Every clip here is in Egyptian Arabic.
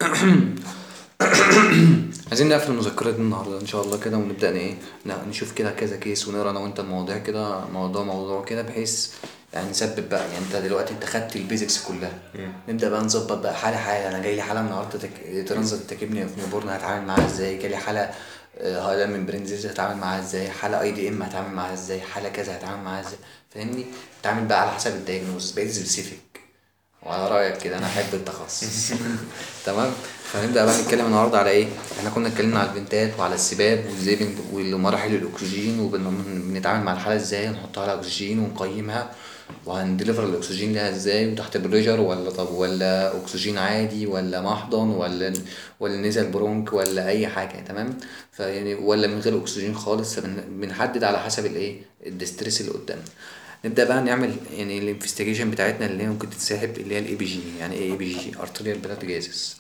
عايزين نقفل المذكرات دي النهارده ان شاء الله كده ونبدا ايه ن- نشوف كده كذا كيس ونقرا انا وانت المواضيع كده موضوع موضوع كده بحيث يعني نثبت بقى يعني انت دلوقتي انت خدت البيزكس كلها نبدا بقى نظبط بقى حاله حاله انا جاي لي حاله النهارده تك... ترانزيت تكبني في نيوبورن هتعامل معاها ازاي جاي لي حاله آه، هايلاند من برينزيز هتعامل معاها ازاي حاله اي دي ام هتعامل معاها ازاي حاله كذا هتعامل معاها ازاي فاهمني تعمل بقى على حسب الدايجنوز بقيت سبيسيفيك وعلى رايك كده انا احب التخصص تمام فنبدا بقى نتكلم النهارده على ايه احنا كنا اتكلمنا على الفنتات وعلى السباب وازاي بن- ومراحل الاكسجين وبنتعامل مع الحاله ازاي نحطها على اكسجين ونقيمها وهنديليفر الاكسجين لها ازاي وتحت بريشر ولا طب ولا اكسجين عادي ولا محضن ولا ولا نزل برونك ولا اي حاجه تمام فيعني ولا من غير اكسجين خالص فبن- بنحدد على حسب الايه الديستريس اللي قدامنا نبدا بقى نعمل يعني الانفستيجيشن بتاعتنا اللي هي ممكن تتسحب اللي هي الاي بي جي يعني ايه اي بي جي ارتريال بلاد جازس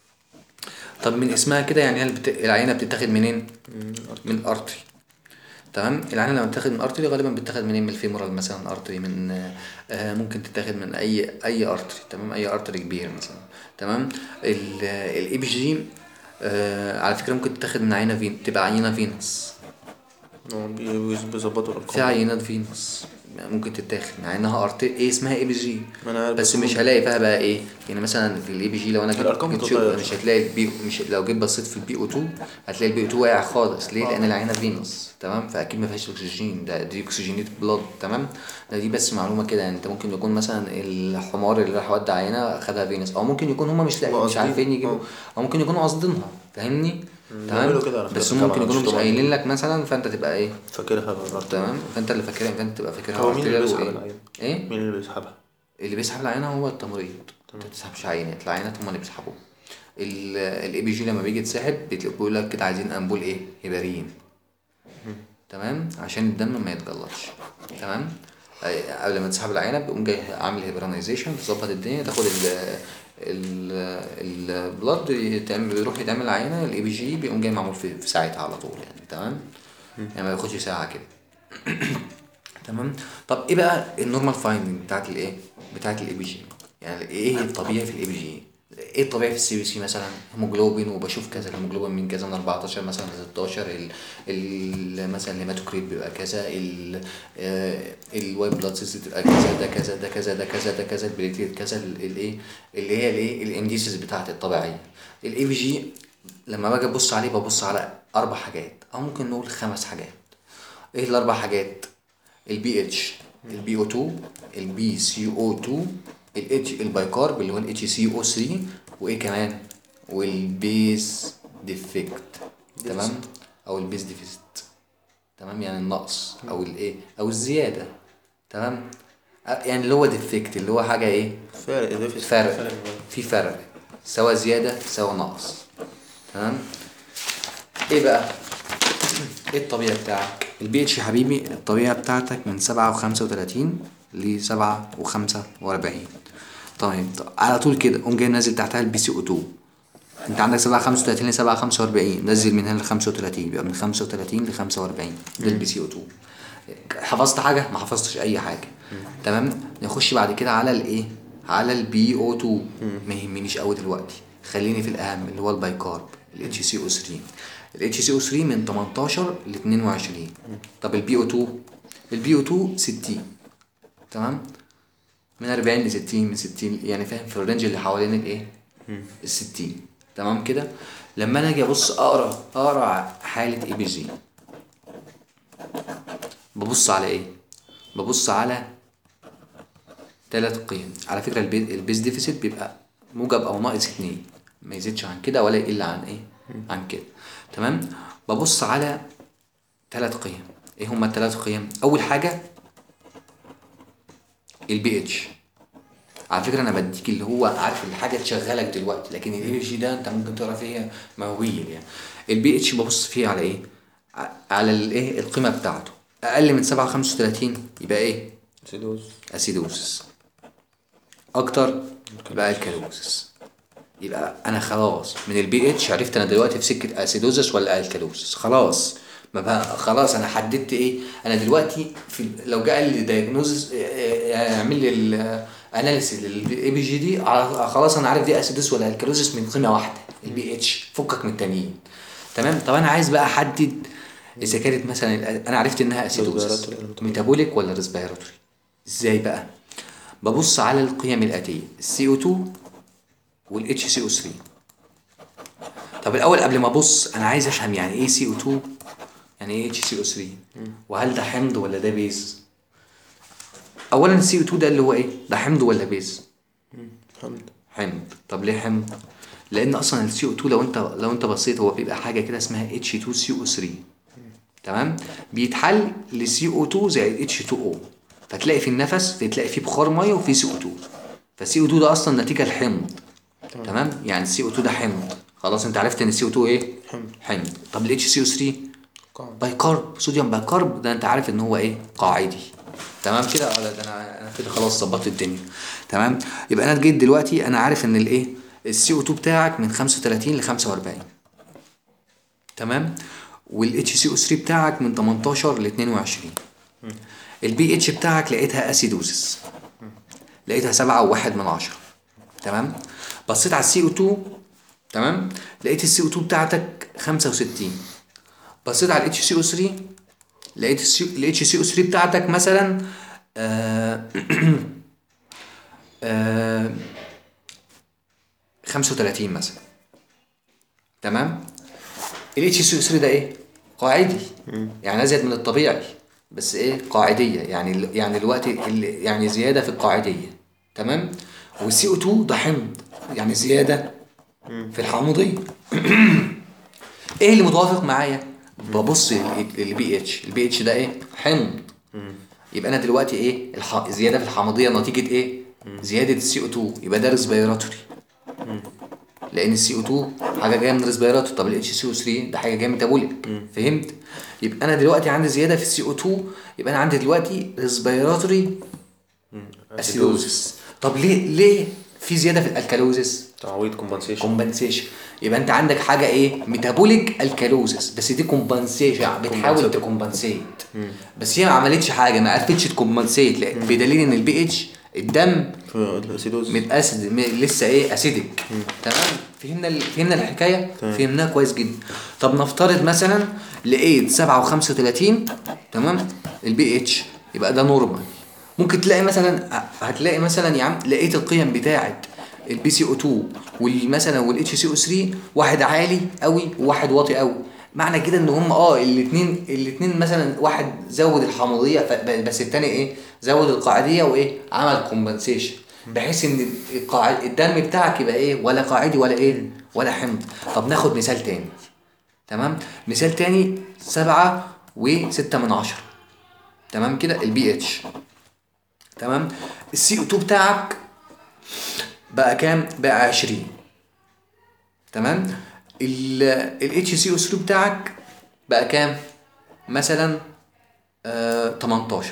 طب من اسمها كده يعني هي البت... العينه بتتاخد منين من الارتري تمام العينه لما بتاخد من ارتري غالبا بتاخد منين من الفيمورال مثلا ارتري من آه ممكن تتاخد من اي اي ارتري تمام اي ارتري كبير مثلا تمام الاي بي جي آه على فكره ممكن تتاخد من عينه فين تبقى عينه فينوس هو بي- بيظبطوا في الارقام عينات فينوس ممكن تتاخد مع انها ارت ايه اسمها اي بي جي ما انا عارف بس هم- مش هلاقي فيها بقى ايه يعني مثلا في الاي بي جي لو انا جيت الأرقام جيت بتتغير. شوف- مش هتلاقي البي مش لو جيت بصيت في البي او 2 هتلاقي البي او 2 واقع خالص ليه لان العينه فينوس تمام فاكيد ما فيهاش اكسجين ده دي اكسجينيت بلاد تمام ده دي بس معلومه كده يعني انت ممكن يكون مثلا الحمار اللي راح ودع عينه خدها فينوس او ممكن يكون هم مش لاقي مش قاصدين. عارفين يجيبوا اه. او ممكن يكونوا قاصدينها فاهمني بيعملوا كده على بس فكرة هم ممكن طبعاً، يكونوا مش مش طبعاً. قايلين لك مثلا فانت تبقى ايه فاكرها بالظبط تمام فانت اللي فاكرها فانت تبقى فاكرها هو مين اللي arterial بيسحب وإيه؟ العين؟ ايه مين اللي بيسحبها؟ اللي بيسحب العينه هو التمريض انت ما بتسحبش عينات العينات هم اللي بيسحبوها الاي بي جي لما بيجي يتسحب بتلاقي بيقول لك كده عايزين امبول ايه هيبارين تمام عشان الدم ما يتجلطش تمام أي- قبل ما تسحب العينه بيقوم جاي عامل هيبرانيزيشن تظبط الدنيا تاخد ال ال البلاد يتعمل بيروح يتعمل عينه الاي بي جي بيقوم جاي معمول في, في ساعتها على طول يعني تمام يعني ما ياخدش ساعه كده تمام طب ايه بقى النورمال فايندنج بتاعت الايه بتاعت الاي بي جي يعني ايه الطبيعي في الاي بي جي ايه الطبيعي في السي بي سي مثلا هيموجلوبين وبشوف كذا الهيموجلوبين من كذا من 14 مثلا ل 16 ال ال مثلا الهيماتوكريت بيبقى كذا ال الوايت بلاد سيلز بتبقى كذا ده كذا ده كذا ده كذا ده كذا البليتيت كذا ال- الايه اللي هي الايه الانديسز بتاعت الطبيعيه الاي بي جي لما باجي ابص عليه ببص على اربع حاجات او ممكن نقول خمس حاجات ايه الاربع حاجات البي اتش البي او 2 البي سي او 2 الاتش البايكارب اللي هو الاتش سي او 3 وايه كمان والبيز ديفكت تمام او البيز ديفيست تمام يعني النقص او الايه او الزياده تمام أ- يعني اللي هو ديفكت اللي هو حاجه ايه فارق ده في فرق في فرق سواء زياده سواء نقص تمام ايه بقى ايه الطبيعه بتاعك البي اتش يا حبيبي الطبيعه بتاعتك من سبعة وخمسة وتلاتين لسبعة وخمسة وأربعين طيب طب على طول كده قوم جاي نازل تحتها البي سي او 2 انت عندك سبعة خمسة وتلاتين لسبعة خمسة وأربعين نزل من هنا لخمسة وتلاتين يبقى من خمسة وتلاتين لخمسة وأربعين ده البي سي او 2 حفظت حاجة ما حفظتش أي حاجة تمام نخش بعد كده على الإيه على البي او 2 ما يهمنيش قوي دلوقتي خليني في الأهم اللي هو البايكارب الاتش سي او 3 الاتش سي او 3 من 18 ل 22 طب البي او 2 البي او 2 60 تمام من 40 ل 60 من 60 يعني فاهم في الرينج اللي حوالين الايه ال 60 تمام كده لما انا اجي ابص اقرا اقرا حاله اي بي جي ببص على ايه ببص على ثلاث قيم على فكره البي- البيز ديفيسيت بيبقى موجب او ناقص اتنين ما يزيدش عن كده ولا يقل عن ايه عن كده تمام ببص على ثلاث قيم ايه هما الثلاث قيم اول حاجه البي اتش على فكره انا بديك اللي هو عارف الحاجه تشغلك دلوقتي لكن الاي جي ده انت ممكن تقرا فيها مواويل يعني البي اتش ببص فيه على ايه ع- على الايه القيمه بتاعته اقل من 735 يبقى ايه سيدوز اسيدوسس اكتر يبقى الكالوسس يبقى انا خلاص من البي اتش عرفت انا دلوقتي في سكه اسيدوزس ولا الكالوسس خلاص ما بقى خلاص انا حددت ايه انا دلوقتي في لو جاء لي دايجنوز اعمل لي ال- اناليسيس للاي بي جي دي على- خلاص انا عارف دي اسيدوس ولا الكالوزيس من قيمه واحده البي اتش فكك من التانيين تمام طب انا عايز بقى احدد اذا كانت مثلا انا عرفت انها اسيدوس Respiratory ولا metabolic؟ ميتابوليك ولا ريسبيراتوري ازاي بقى ببص على القيم الاتيه السي او 2 والاتش سي او 3 طب الاول قبل ما ابص انا عايز افهم يعني ايه سي او 2 يعني ايه اتش سي او 3 وهل ده حمض ولا ده بيز اولا السي او 2 ده اللي هو ايه ده حمض ولا بيز حمد حمض طب ليه حمض لان اصلا السي او 2 لو انت لو انت بصيت هو بيبقى حاجه كده اسمها اتش 2 سي او 3 تمام بيتحل لسي او 2 زائد اتش 2 او فتلاقي في النفس تلاقي فيه بخار ميه وفيه سي او 2 فالسي او 2 ده اصلا نتيجه الحمض تمام يعني السي او 2 ده حمض خلاص انت عرفت ان السي او 2 ايه حمض. حمض طب الاتش سي او 3 قاعد بايكارب صوديوم بايكارب ده انت عارف ان هو ايه قاعدي تمام كده اه لا ده انا انا كده خلاص ظبطت الدنيا تمام يبقى انا جيت دلوقتي انا عارف ان الايه السي او 2 بتاعك من 35 ل 45 تمام والاتش سي او 3 بتاعك من 18 ل 22 البي اتش بتاعك لقيتها اسيدوزس لقيتها سبعة وواحد من عشرة تمام بصيت على السي او 2 تمام لقيت السي او 2 بتاعتك 65 بصيت على الاتش سي او 3 لقيت الاتش سي او 3 بتاعتك مثلا آه آه 35 مثلا تمام الاتش سي او 3 ده ايه قاعدي يعني ازيد من الطبيعي بس ايه قاعديه يعني ال- يعني الوقت ال- يعني زياده في القاعديه تمام والسي او 2 ده حمض يعني زياده في الحامضيه ايه اللي متوافق معايا ببص للبي اتش البي اتش ده ايه حمض يبقى انا دلوقتي ايه الح... زياده في الحمضيه نتيجه ايه زياده السي او 2 يبقى ده ريسبيراتوري لان السي او 2 حاجه جايه من ريسبيراتوري طب الاتش سي او 3 ده حاجه جايه من ميتابوليك فهمت يبقى انا دلوقتي عندي زياده في السي او 2 يبقى انا عندي دلوقتي ريسبيراتوري اسيدوزس طب ليه ليه في زياده في الالكالوزس تعويض كومبنسيشن كومبنسيشن يبقى انت عندك حاجه ايه ميتابوليك الكالوزس بس دي كومبنسيشن بتحاول تكومبنسيت بس هي ما عملتش حاجه ما عرفتش تكومبنسيت لا، بدليل ان البي اتش الدم في الاسيدوز متاسد م- لسه ايه اسيدك تمام فهمنا ال- فهمنا الحكايه تمام. فهمناها كويس جدا طب نفترض مثلا لقيت 7 و35 تمام البي اتش يبقى ده نورمال ممكن تلاقي مثلا هتلاقي مثلا يا عم لقيت القيم بتاعه البي سي او 2 والمثلا والاتش سي او 3 واحد عالي قوي وواحد واطي قوي معنى كده ان هم اه الاثنين الاثنين مثلا واحد زود الحمضيه ف- بس الثاني ايه زود القاعديه وايه عمل كومبنسيشن بحيث ان القاعد الدم بتاعك يبقى ايه ولا قاعدي ولا ايه ولا حمض طب ناخد مثال تاني تمام مثال تاني سبعة وستة من عشرة تمام كده البي اتش تمام السي او 2 بتاعك بقى كام بقى 20 تمام الاتش سي او 3 بتاعك بقى كام مثلا آه 18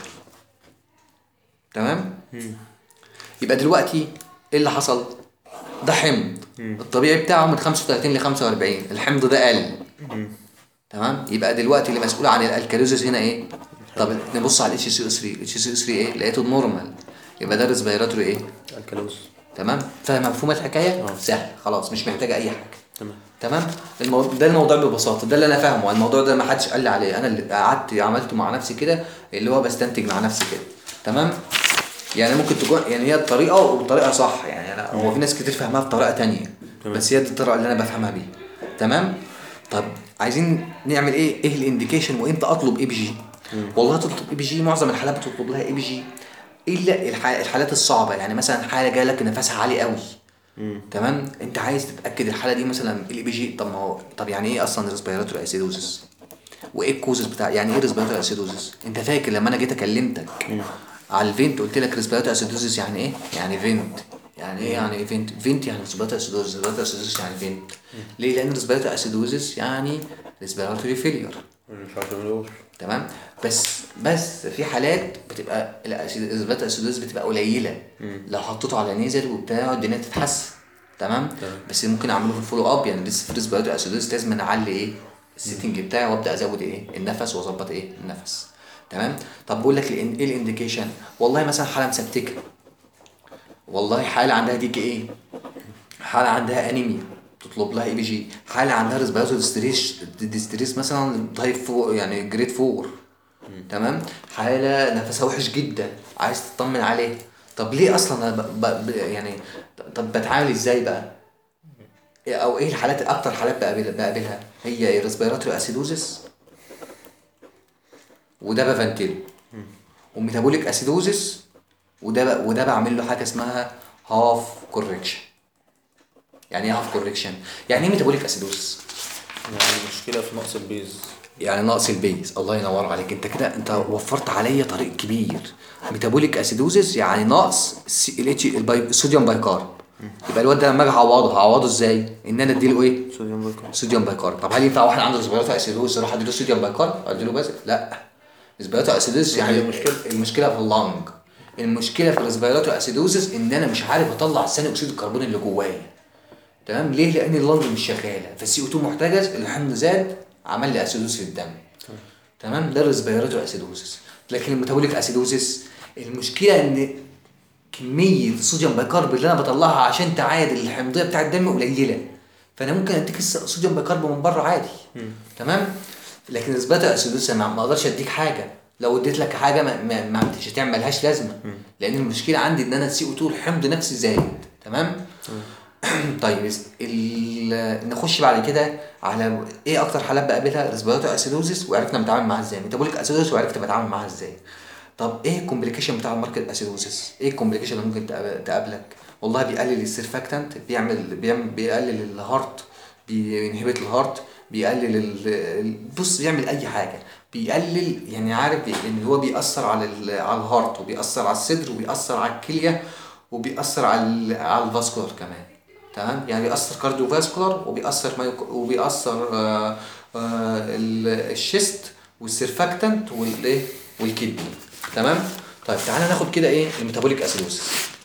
تمام يبقى دلوقتي ايه اللي حصل ده حمض الطبيعي بتاعه من 35 ل 45 الحمض ده قل تمام يبقى دلوقتي اللي مسؤول عن الالكالوزيس هنا ايه طب نبص على الاتش سي او 3 الاتش سي او 3 ايه لقيته نورمال يبقى ده ريسبيراتوري ايه الكالوز تمام فاهم مفهوم الحكايه سهل خلاص مش محتاجه اي حاجه تمام تمام المو... ده الموضوع ببساطه ده اللي انا فاهمه الموضوع ده ما حدش قال لي عليه انا اللي قعدت عملته مع نفسي كده اللي هو بستنتج مع نفسي كده تمام يعني ممكن تكون يعني هي الطريقه والطريقه صح يعني أنا هو في ناس كتير فاهمها بطريقه تانية تمام. بس هي دي الطريقه اللي انا بفهمها بيها تمام طب عايزين نعمل ايه ايه الانديكيشن وامتى اطلب اي بي جي والله تطلب اي بي جي معظم الحالات بتطلب لها اي بي جي الا الح- الحالات الصعبه يعني مثلا حاله جايه لك نفسها عالي قوي تمام انت عايز تتاكد الحاله دي مثلا الاي بي جي طب ما هو طب يعني ايه اصلا ريسبيراتوري اسيدوزس وايه الكوزز بتاع يعني ايه ريسبيراتوري اسيدوزس انت فاكر لما انا جيت اكلمتك على الفينت قلت لك ريسبيراتوري اسيدوزس يعني ايه يعني فينت يعني ايه يعني ايه فينت فينت يعني ريسبيراتوري اسيدوزس ريسبيراتوري اسيدوزس يعني فينت ليه لان ريسبيراتوري اسيدوزس يعني ريسبيراتوري فيلير ما ينفعش نقول تمام بس بس في حالات بتبقى الاثبات الاسيدوز بتبقى قليله لو حطيته على نيزل وبتاع الدنيا تتحسن تمام تمام. بس ممكن اعمله في الفولو اب يعني لسه في ريسبيراتوري اسيدوز لازم اعلي ايه السيتنج بتاعي وابدا ازود ايه النفس واظبط ايه النفس تمام طب بقول لك الإن- ايه الانديكيشن والله مثلا حاله مسبتكه والله حاله عندها دي كي ايه حاله عندها انيميا تطلب لها اي بي جي حاله عندها ريسبيراتوري ديستريس ديستريس مثلا تايب فور يعني جريد فور تمام حاله نفسها وحش جدا عايز تطمن عليه طب ليه اصلا أنا ب... ب... ب- يعني طب بتعامل ازاي بقى او ايه الحالات اكتر حالات بقابل بقابلها هي ريسبيراتوري اسيدوزس وده بفنتله وميتابوليك اسيدوزس وده ب... وده بعمل له حاجه اسمها هاف كوركشن يعني ايه هاف كوركشن يعني ايه ميتابوليك اسيدوزس يعني المشكلة في نقص البيز يعني نقص البيز الله ينور عليك انت كده انت وفرت عليا طريق كبير ميتابوليك اسيدوزس يعني نقص السي- ال اتش الباي- الصوديوم بايكارب يبقى الواد ده لما اجي اعوضه هعوضه ازاي ان انا اديله ايه صوديوم بايكارب صوديوم بايكارب طب هل ينفع واحد عنده ريسبيراتوري اسيدوز اروح اديله صوديوم بايكارب اديله بس لا ريسبيراتوري اسيدوز يعني هي المشكلة. المشكله في اللنج المشكله في الريسبيراتوري اسيدوزس ان انا مش عارف اطلع ثاني اكسيد الكربون اللي جوايا تمام ليه لان اللنج مش شغاله فالسي او 2 محتجز الحمض زاد عمل لي اسيدوز في الدم تمام ده الريسبيراتوري اسيدوزس لكن الميتابوليك اسيدوزس المشكله ان كميه الصوديوم بايكارب اللي انا بطلعها عشان تعادل الحمضيه بتاع الدم قليله فانا ممكن اديك الس- الصوديوم بايكارب من بره عادي تمام لكن الريسبيراتوري اسيدوزس ما ما اقدرش اديك حاجه لو اديت لك حاجه ما, ما, ما مش هتعملهاش لازمه لان المشكله عندي ان انا السي او 2 الحمض نفسي زايد تمام طيب ال- نخش بعد كده على ايه اكتر حالات بقابلها ريسبيراتوري اسيدوزس وعرفنا نتعامل معاها ازاي ميتابوليك اسيدوزس وعرفت بتعامل معاها ازاي طب ايه الكومبليكيشن بتاع الماركت اسيدوزس ايه الكومبليكيشن اللي ممكن تقاب- تقابلك والله بيقلل السيرفاكتنت بيعمل بيعمل بيقلل الهارت بينهبت الهارت بيقلل ال- ال- بص بيعمل اي حاجه بيقلل يعني عارف بي- ان هو بيأثر على ال- على الهارت وبيأثر على الصدر وبيأثر على الكليه وبيأثر على ال- على الفاسكولار كمان تمام يعني بيأثر كارديو فاسكولار وبيأثر مايوك وبيأثر آه آه ال- الشيست والسيرفاكتنت والايه والكدني تمام طيب تعالى ناخد كده ايه الميتابوليك اسيدوسس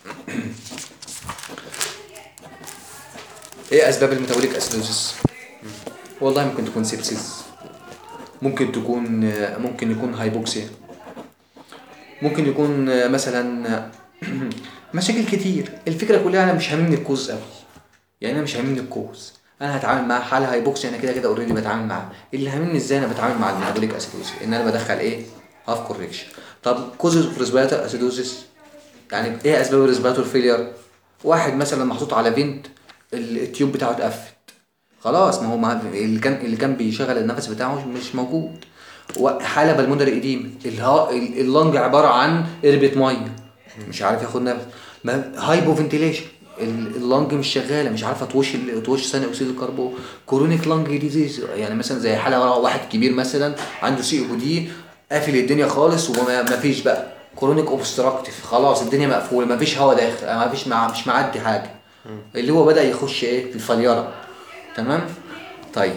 ايه اسباب الميتابوليك اسيدوسس والله ممكن تكون سيبسيس ممكن تكون آه، ممكن يكون هايبوكسيا ممكن يكون آه، مثلا آه، مشاكل كتير الفكره كلها انا مش هاممني الكوز قوي يعني انا مش هاممني الكوز انا هتعامل مع حاله هايبوكسيا انا كده كده اوريدي بتعامل معاه اللي هاممني ازاي انا بتعامل مع الميتابوليك اسيدوز ان انا بدخل ايه هاف كوركشن طب كوزز اوف ريسبيراتور اسيدوزس يعني ايه اسباب الريسبيراتور فيلير واحد مثلا محطوط على فينت ال- التيوب بتاعه اتقفل خلاص ما هو ما اللي كان اللي كان بيشغل النفس بتاعه مش- مش موجود وحاله بالمونري اديم الها ال- اللنج عباره عن قربة ميه مش عارف ياخد نفس ما- هايبو فنتيليشن ال- اللنج مش شغاله مش عارفه توش ال- توش ثاني اكسيد الكربون كورونيك لانج ديزيز يعني مثلا زي حاله واحد كبير مثلا عنده سي او دي قافل الدنيا خالص وما ما فيش بقى كورونيك اوبستراكتيف خلاص الدنيا مقفوله ما فيش هواء داخل ما فيش مع مش معدي حاجه اللي هو بدا يخش ايه في الفليره تمام طيب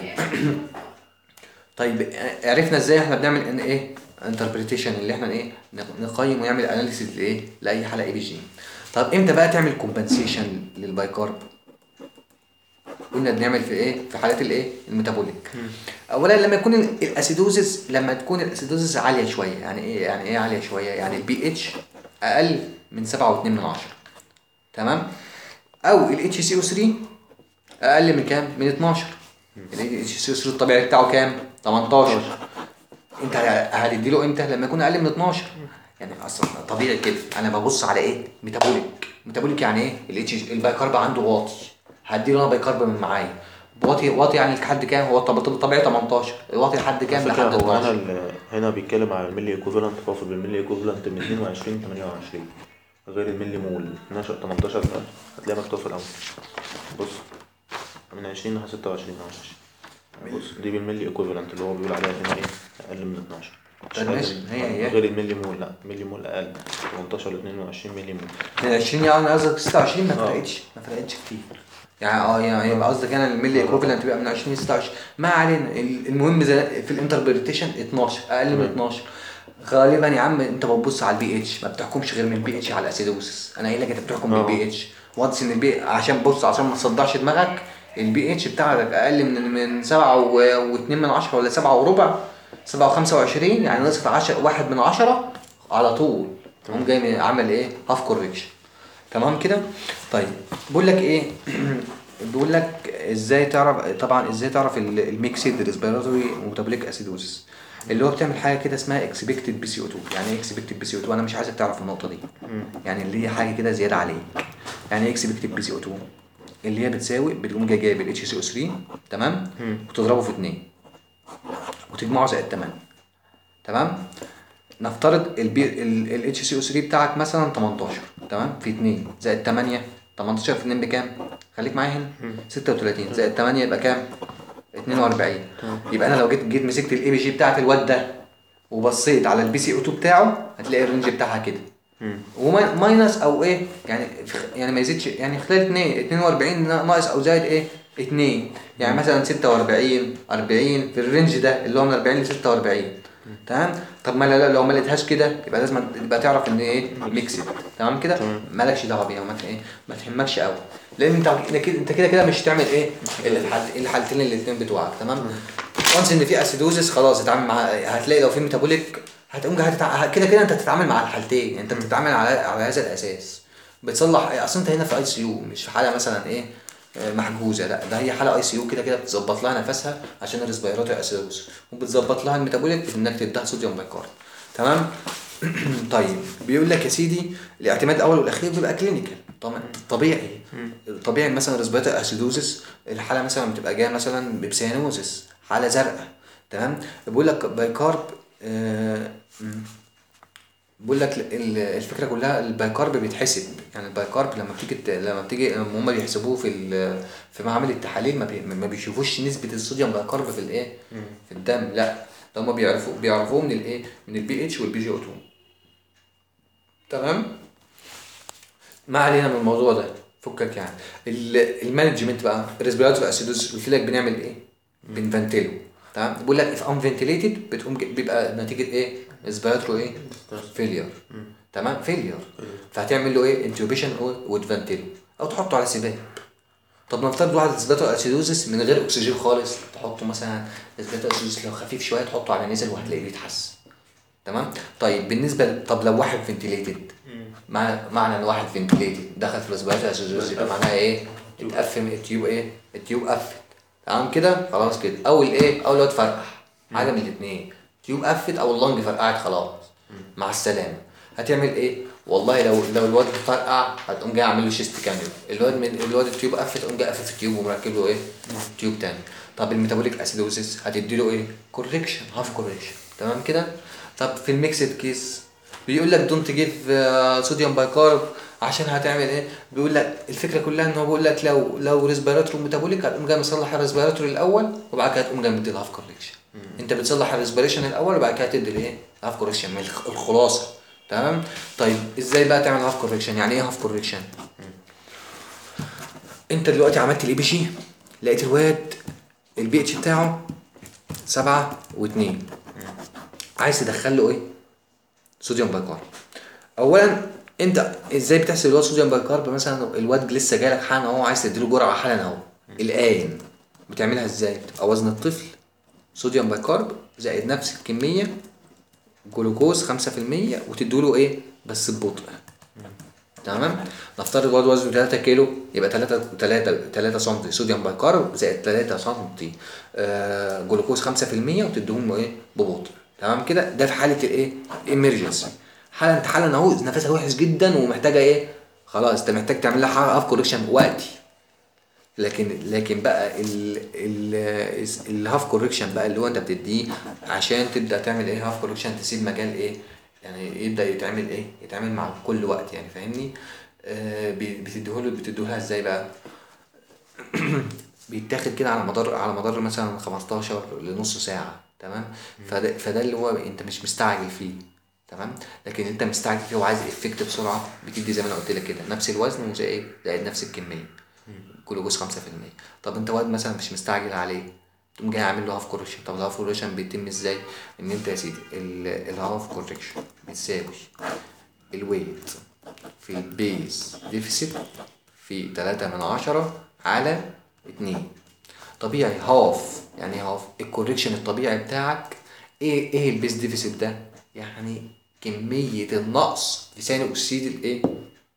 طيب عرفنا ازاي احنا بنعمل ان ايه انتربريتيشن اللي احنا ايه نقيم ونعمل اناليسيز لايه لاي حاله اي بي جي طب امتى بقى تعمل كومبنسيشن للبايكارب قلنا بنعمل في ايه في حالات الايه الميتابوليك اولا لما يكون ال- الاسيدوزس لما تكون الاسيدوزس عاليه شويه يعني ايه يعني ايه عاليه شويه يعني البي اتش اقل من 7.2 من عشرة تمام او الاتش سي او 3 اقل من كام من 12 الاتش سي او 3 الطبيعي بتاعه كام 18 انت هتديله امتى لما يكون اقل من 12 يعني اصلا طبيعي كده انا ببص على ايه ميتابوليك ميتابوليك يعني ايه الاتش البايكارب عنده واطي هديله انا بايكارب من معايا واطي واطي يعني لحد كام هو الطب- الطبيعي 18 واطي لحد كام على فكرة لحد هو هنا 12 ال- هنا بيتكلم على الملي ايكوفالنت فاصل بالملي ايكوفالنت من 22 ل 28 غير الملي مول 12 18 ده هتلاقي مكتوب في الأول بص من 20 ل 26 معلش بص دي بالملي ايكوفالنت اللي هو بيقول عليها هنا ايه أقل من 12 طب ماشي، هي هي. غير الملي مول لا ملي مول أقل 18 ل 22 ملي مول من 20 يعني قصدك 26 ما اه. فرقتش ما فرقتش كتير يعني اه يعني يبقى قصدك انا الملي ايكوفالنت بيبقى من 20 ل 26 ما علينا ال- المهم زي في الانتربريتيشن 12 اقل من تمام. 12 غالبا يا عم انت بتبص على البي اتش ما بتحكمش غير من البي اتش على الاسيدوسس انا قايل لك انت بتحكم اه. بالبي اتش وانس ان البي عشان بص عشان ما تصدعش دماغك البي اتش بتاعك اقل من من 7 و2 من 10 ولا 7 وربع 7 و25 يعني نقصت 10 واحد من 10 على طول تقوم جاي عامل ايه هاف كوركشن تمام كده طيب بقول لك ايه بيقول لك ازاي تعرف طبعا ازاي تعرف الميكسد ريسبيراتوري وميتابوليك اسيدوزس اللي هو بتعمل حاجه كده اسمها اكسبكتد بي سي او 2 يعني ايه اكسبكتد بي سي او 2 انا مش عايزك تعرف النقطه دي يعني اللي هي حاجه كده زياده عليك يعني ايه اكسبكتد بي سي او 2 اللي هي بتساوي بتقوم جاي جايب الاتش سي او 3 تمام وتضربه في 2 وتجمعه زائد 8 تمام نفترض البي الاتش سي او 3 بتاعك مثلا 18 تمام في 2 زائد 8 18 في 2 بكام؟ خليك معايا هنا 36 زائد 8 يبقى كام؟ 42 يبقى انا لو جيت جيت مسكت الاي بي جي بتاعت الواد ده وبصيت على البي سي او 2 بتاعه هتلاقي الرينج بتاعها كده وماينس او ايه يعني يعني ما يزيدش يعني خلال 2 42 ناقص او زائد ايه 2 يعني مثلا 46 40 في الرينج ده اللي هو من 40 ل 46 تمام طب ما لا- لو ما لقيتهاش كده يبقى لازم يبقى تعرف ان ايه ميكسد تمام كده مالكش دعوه بيها وما ت- ايه ما تهمكش قوي لان انت انت كده انت كده كده مش هتعمل ايه الحالت- الحالتين الاثنين بتوعك تمام وانس ان في اسيدوزس خلاص اتعامل مع هتلاقي لو في ميتابوليك هتقوم جاي هتتع... كده كده انت هتتعامل مع الحالتين انت بتتعامل على على هذا الاساس بتصلح اصل انت هنا في اي سي يو مش في حاله مثلا ايه آه، محجوزه لا ده هي حاله اي سي يو كده كده بتظبط لها نفسها عشان الريسبيراتوري اسيدوز وبتظبط لها الميتابوليك بانك تديها صوديوم بايكارب تمام طيب بيقول لك يا سيدي الاعتماد الاول والاخير بيبقى كلينيكال طبعا طبيعي طبيعي مثلا ريسبيراتوري اسيدوزس الحاله مثلا بتبقى جايه مثلا ببسيانوزس حاله زرقاء تمام بيقول لك بايكارب آه مم. بقول لك ال- الفكره كلها البايكارب بيتحسب يعني البايكارب لما بتيجي ت- لما بتيجي لما هم بيحسبوه في ال- في معامل التحاليل ما, بي ما بيشوفوش نسبه الصوديوم بايكارب في الايه في الدم لا ده هم بيعرفوا بيعرفوه من الايه من البي اتش والبي جي او 2 تمام ما علينا من الموضوع ده فكك يعني ال- المانجمنت بقى الريسبيراتوري اسيدوز قلت لك بنعمل ايه؟ بنفنتله تمام بيقول لك اف ان فنتليتد بتقوم ج- بيبقى نتيجه ايه؟ ريسبيراتوري ايه؟ فيلير تمام فيلير فهتعمل له ايه؟ انتوبيشن وتفنتله او تحطه على سباب طب نفترض واحد ريسبيراتوري اسيدوزس من غير اكسجين خالص تحطه مثلا ريسبيراتوري اسيدوزس لو خفيف شويه تحطه على نزل وهتلاقيه بيتحسن تمام طيب بالنسبه ل- طب لو واحد فنتليتد معنى معنى ان واحد فنتليتد دخل في ريسبيراتوري اسيدوزس يبقى معناها ايه اتقفم التيوب ايه التيوب قفت تمام كده خلاص كده او الايه او الواد فرقع حاجه من الاثنين تيوب قفت او اللنج فرقعت خلاص مع السلامه هتعمل ايه والله لو لو الواد فرقع هتقوم جاي عامل له شيست كامل الواد من الواد التيوب قفت تقوم جاي قافل التيوب ومركب له ايه تيوب تاني طب الميتابوليك اسيدوزيس هتدي له ايه كوركشن هاف كوركشن تمام كده طب في الميكسد كيس بيقول لك دونت جيف صوديوم بايكارب عشان هتعمل ايه بيقول لك الفكره كلها ان هو بيقول لك لو لو ريسبيراتوري ميتابوليك هتقوم جاي مصلح الريسبيراتوري الاول وبعد كده هتقوم جاي مدي الهاف كوركشن انت بتصلح الريسبيريشن الاول وبعد كده تدي الايه هاف كوركشن من الخ- الخلاصه تمام طيب ازاي بقى تعمل هاف كوركشن يعني ايه هاف كوركشن انت دلوقتي عملت الاي بي جي لقيت الواد البي اتش بتاعه سبعة واتنين عايز تدخل له ايه صوديوم بايكارب اولا انت ازاي بتحسب الواد صوديوم بايكارب مثلا الواد لسه جايلك حالا اهو عايز تديله جرعه حالا اهو الان بتعملها ازاي بتبقى وزن الطفل صوديوم بايكارب زائد نفس الكميه جلوكوز 5% وتديله ايه بس ببطء تمام نفترض الواد وزنه 3 كيلو يبقى 3 3 3 سم صوديوم بايكارب زائد 3 سم آه جلوكوز 5% وتديهم له ايه ببطء تمام كده ده في حاله الايه ايمرجنسي حاله انت حاله اهو نفسها وحش جدا ومحتاجه ايه خلاص انت محتاج تعمل لها هاف كوركشن وقتي لكن لكن بقى ال ال الهاف كوركشن بقى اللي هو انت بتديه عشان تبدا تعمل ايه هاف كوركشن تسيب مجال ايه يعني يبدا يتعمل ايه يتعمل مع كل وقت يعني فاهمني آه بتديهوله بتديهولها ازاي بقى بيتاخد كده على مدار على مدار مثلا 15 لنص ساعه تمام فده فده اللي هو انت مش مستعجل فيه تمام لكن انت مستعجل فيه وعايز افكت بسرعه بتدي زي ما انا قلت لك كده نفس الوزن وزي ايه زائد نفس الكميه جلوكوز 5% طب انت واد مثلا مش مستعجل عليه تقوم جاي عامل له هاف كوركشن طب الهاف كوركشن بيتم ازاي ان انت يا سيدي ال- الهاف كوركشن بتساوي الويت في البيز ديفيسيت في 3 من عشرة على 2 طبيعي هاف يعني هاف الكوركشن الطبيعي بتاعك ايه ايه البيز ديفيسيت ده يعني كمية النقص في ثاني اكسيد الايه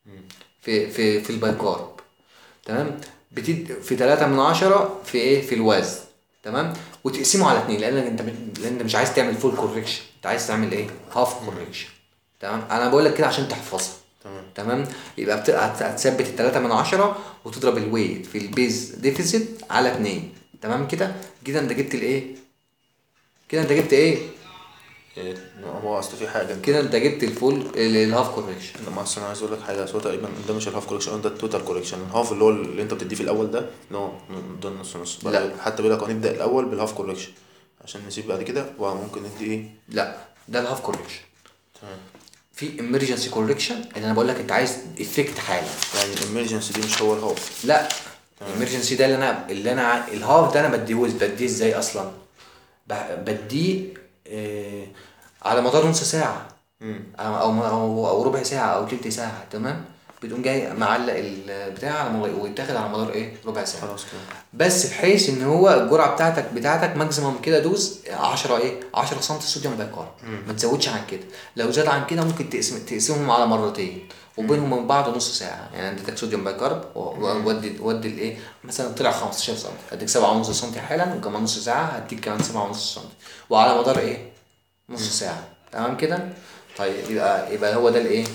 في في في البايكارب تمام بتد في 3 من عشرة في ايه في الوزن تمام وتقسمه على اتنين لان انت بت- لان انت مش عايز تعمل فول كوركشن انت عايز تعمل ايه هاف كوركشن تمام انا بقول لك كده عشان تحفظها تمام تمام يبقى بت... هت- هتثبت التلاتة من عشرة وتضرب الويت في البيز ديفيسيت على اتنين تمام كده كده انت جبت الايه كده انت جبت ايه إيه، هو اصل في حاجه كده انت جبت الفول ال- الهاف كوركشن لما اصل انا عايز اقول لك حاجه أصل هو تقريبا ده مش الهاف كوركشن ده التوتال كوركشن الهاف اللي هو اللي انت بتديه في الاول ده اللي هو ده النص نص لا. حتى بيقول لك هنبدا الاول بالهاف كوركشن عشان نسيب بعد كده وممكن ندي ايه لا ده الهاف كوركشن تمام في امرجنسي كوركشن اللي انا بقول لك انت عايز افكت حالا يعني الامرجنسي دي مش هو الهاف لا الامرجنسي ده اللي انا اللي انا ع- الهاف ده انا بديه بديه ازاي اصلا ب- بديه آه على مدار نص ساعه امم او او او, أو ربع ساعه او تلت ساعه تمام بتقوم جاي معلق البتاع على مدار ويتاخد على مدار ايه ربع ساعه خلاص كده بس بحيث ان هو الجرعه بتاعتك بتاعتك ماكسيمم كده دوز 10 ايه 10 سم صوديوم بايكارب ما تزودش عن كده لو زاد عن كده ممكن تقسم تقسمهم على مرتين وبينهم وبين بعض نص ساعه يعني انت اديتك صوديوم بايكارب وودي ودي الايه مثلا طلع 15 سم اديك 7.5 سم حالا وكمان نص ساعه هديك كمان 7.5 سم وعلى مدار ايه نص ساعه تمام كده طيب يبقى يبقى هو ده الايه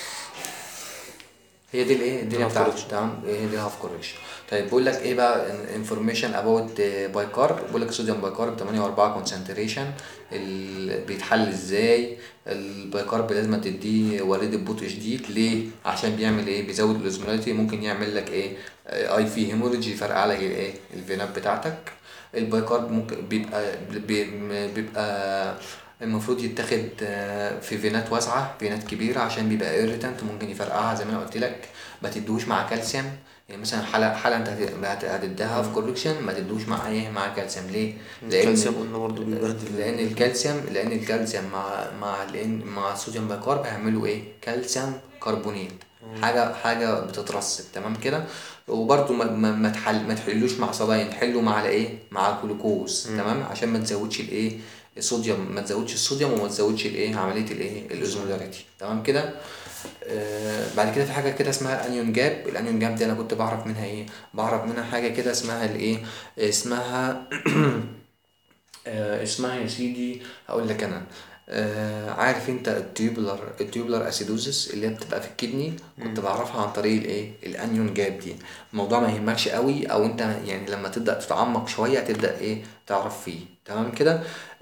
هي دي الايه الدنيا Half بتاعتك correction. تمام هي دي هاف كوركشن طيب بقول لك ايه بقى انفورميشن اباوت بايكار بقول لك صوديوم بايكارب 8 و4 كونسنتريشن بيتحل ازاي البايكارب لازم تديه وريد ببطء شديد ليه عشان بيعمل ايه بيزود الاوزمولاريتي ممكن يعمل لك ايه اي في هيموريدج يفرقع لك الايه الفينات بتاعتك البايكارب ممكن بيبقى بي- بيبقى المفروض يتاخد آه، في فينات واسعة فينات كبيرة عشان بيبقى ايريتنت ممكن يفرقعها زي ما انا قلت لك ما تدوش مع كالسيوم يعني مثلا حالة حالة انت هت- هت- هتديها في كوركشن ما تدوش مع ايه مع كالسيوم ليه؟ الكالسيوم قلنا برضه بيبهدل لان الكالسيوم لان الكالسيوم مع مع لان مع الصوديوم بايكارب هيعملوا ايه كالسيوم كربونيت حاجه حاجه بتترسب تمام كده وبرده ما ما, ما, تحل ما تحلوش مع صلاين حلوا مع ايه مع الجلوكوز تمام عشان ما تزودش الايه الصوديوم ما تزودش الصوديوم وما تزودش الايه عمليه الايه الاوزمولاريتي تمام كده آه بعد كده في حاجه كده اسمها انيون جاب الانيون جاب دي انا كنت بعرف منها ايه بعرف منها حاجه كده اسمها الايه اسمها آه اسمها يا سيدي هقول لك انا آه عارف انت التيوبلر التيوبلر اسيدوزس اللي هي بتبقى في الكدني كنت بعرفها عن طريق الايه الانيون جاب دي الموضوع ما يهمكش قوي او انت يعني لما تبدا تتعمق شويه تبدا ايه تعرف فيه تمام كده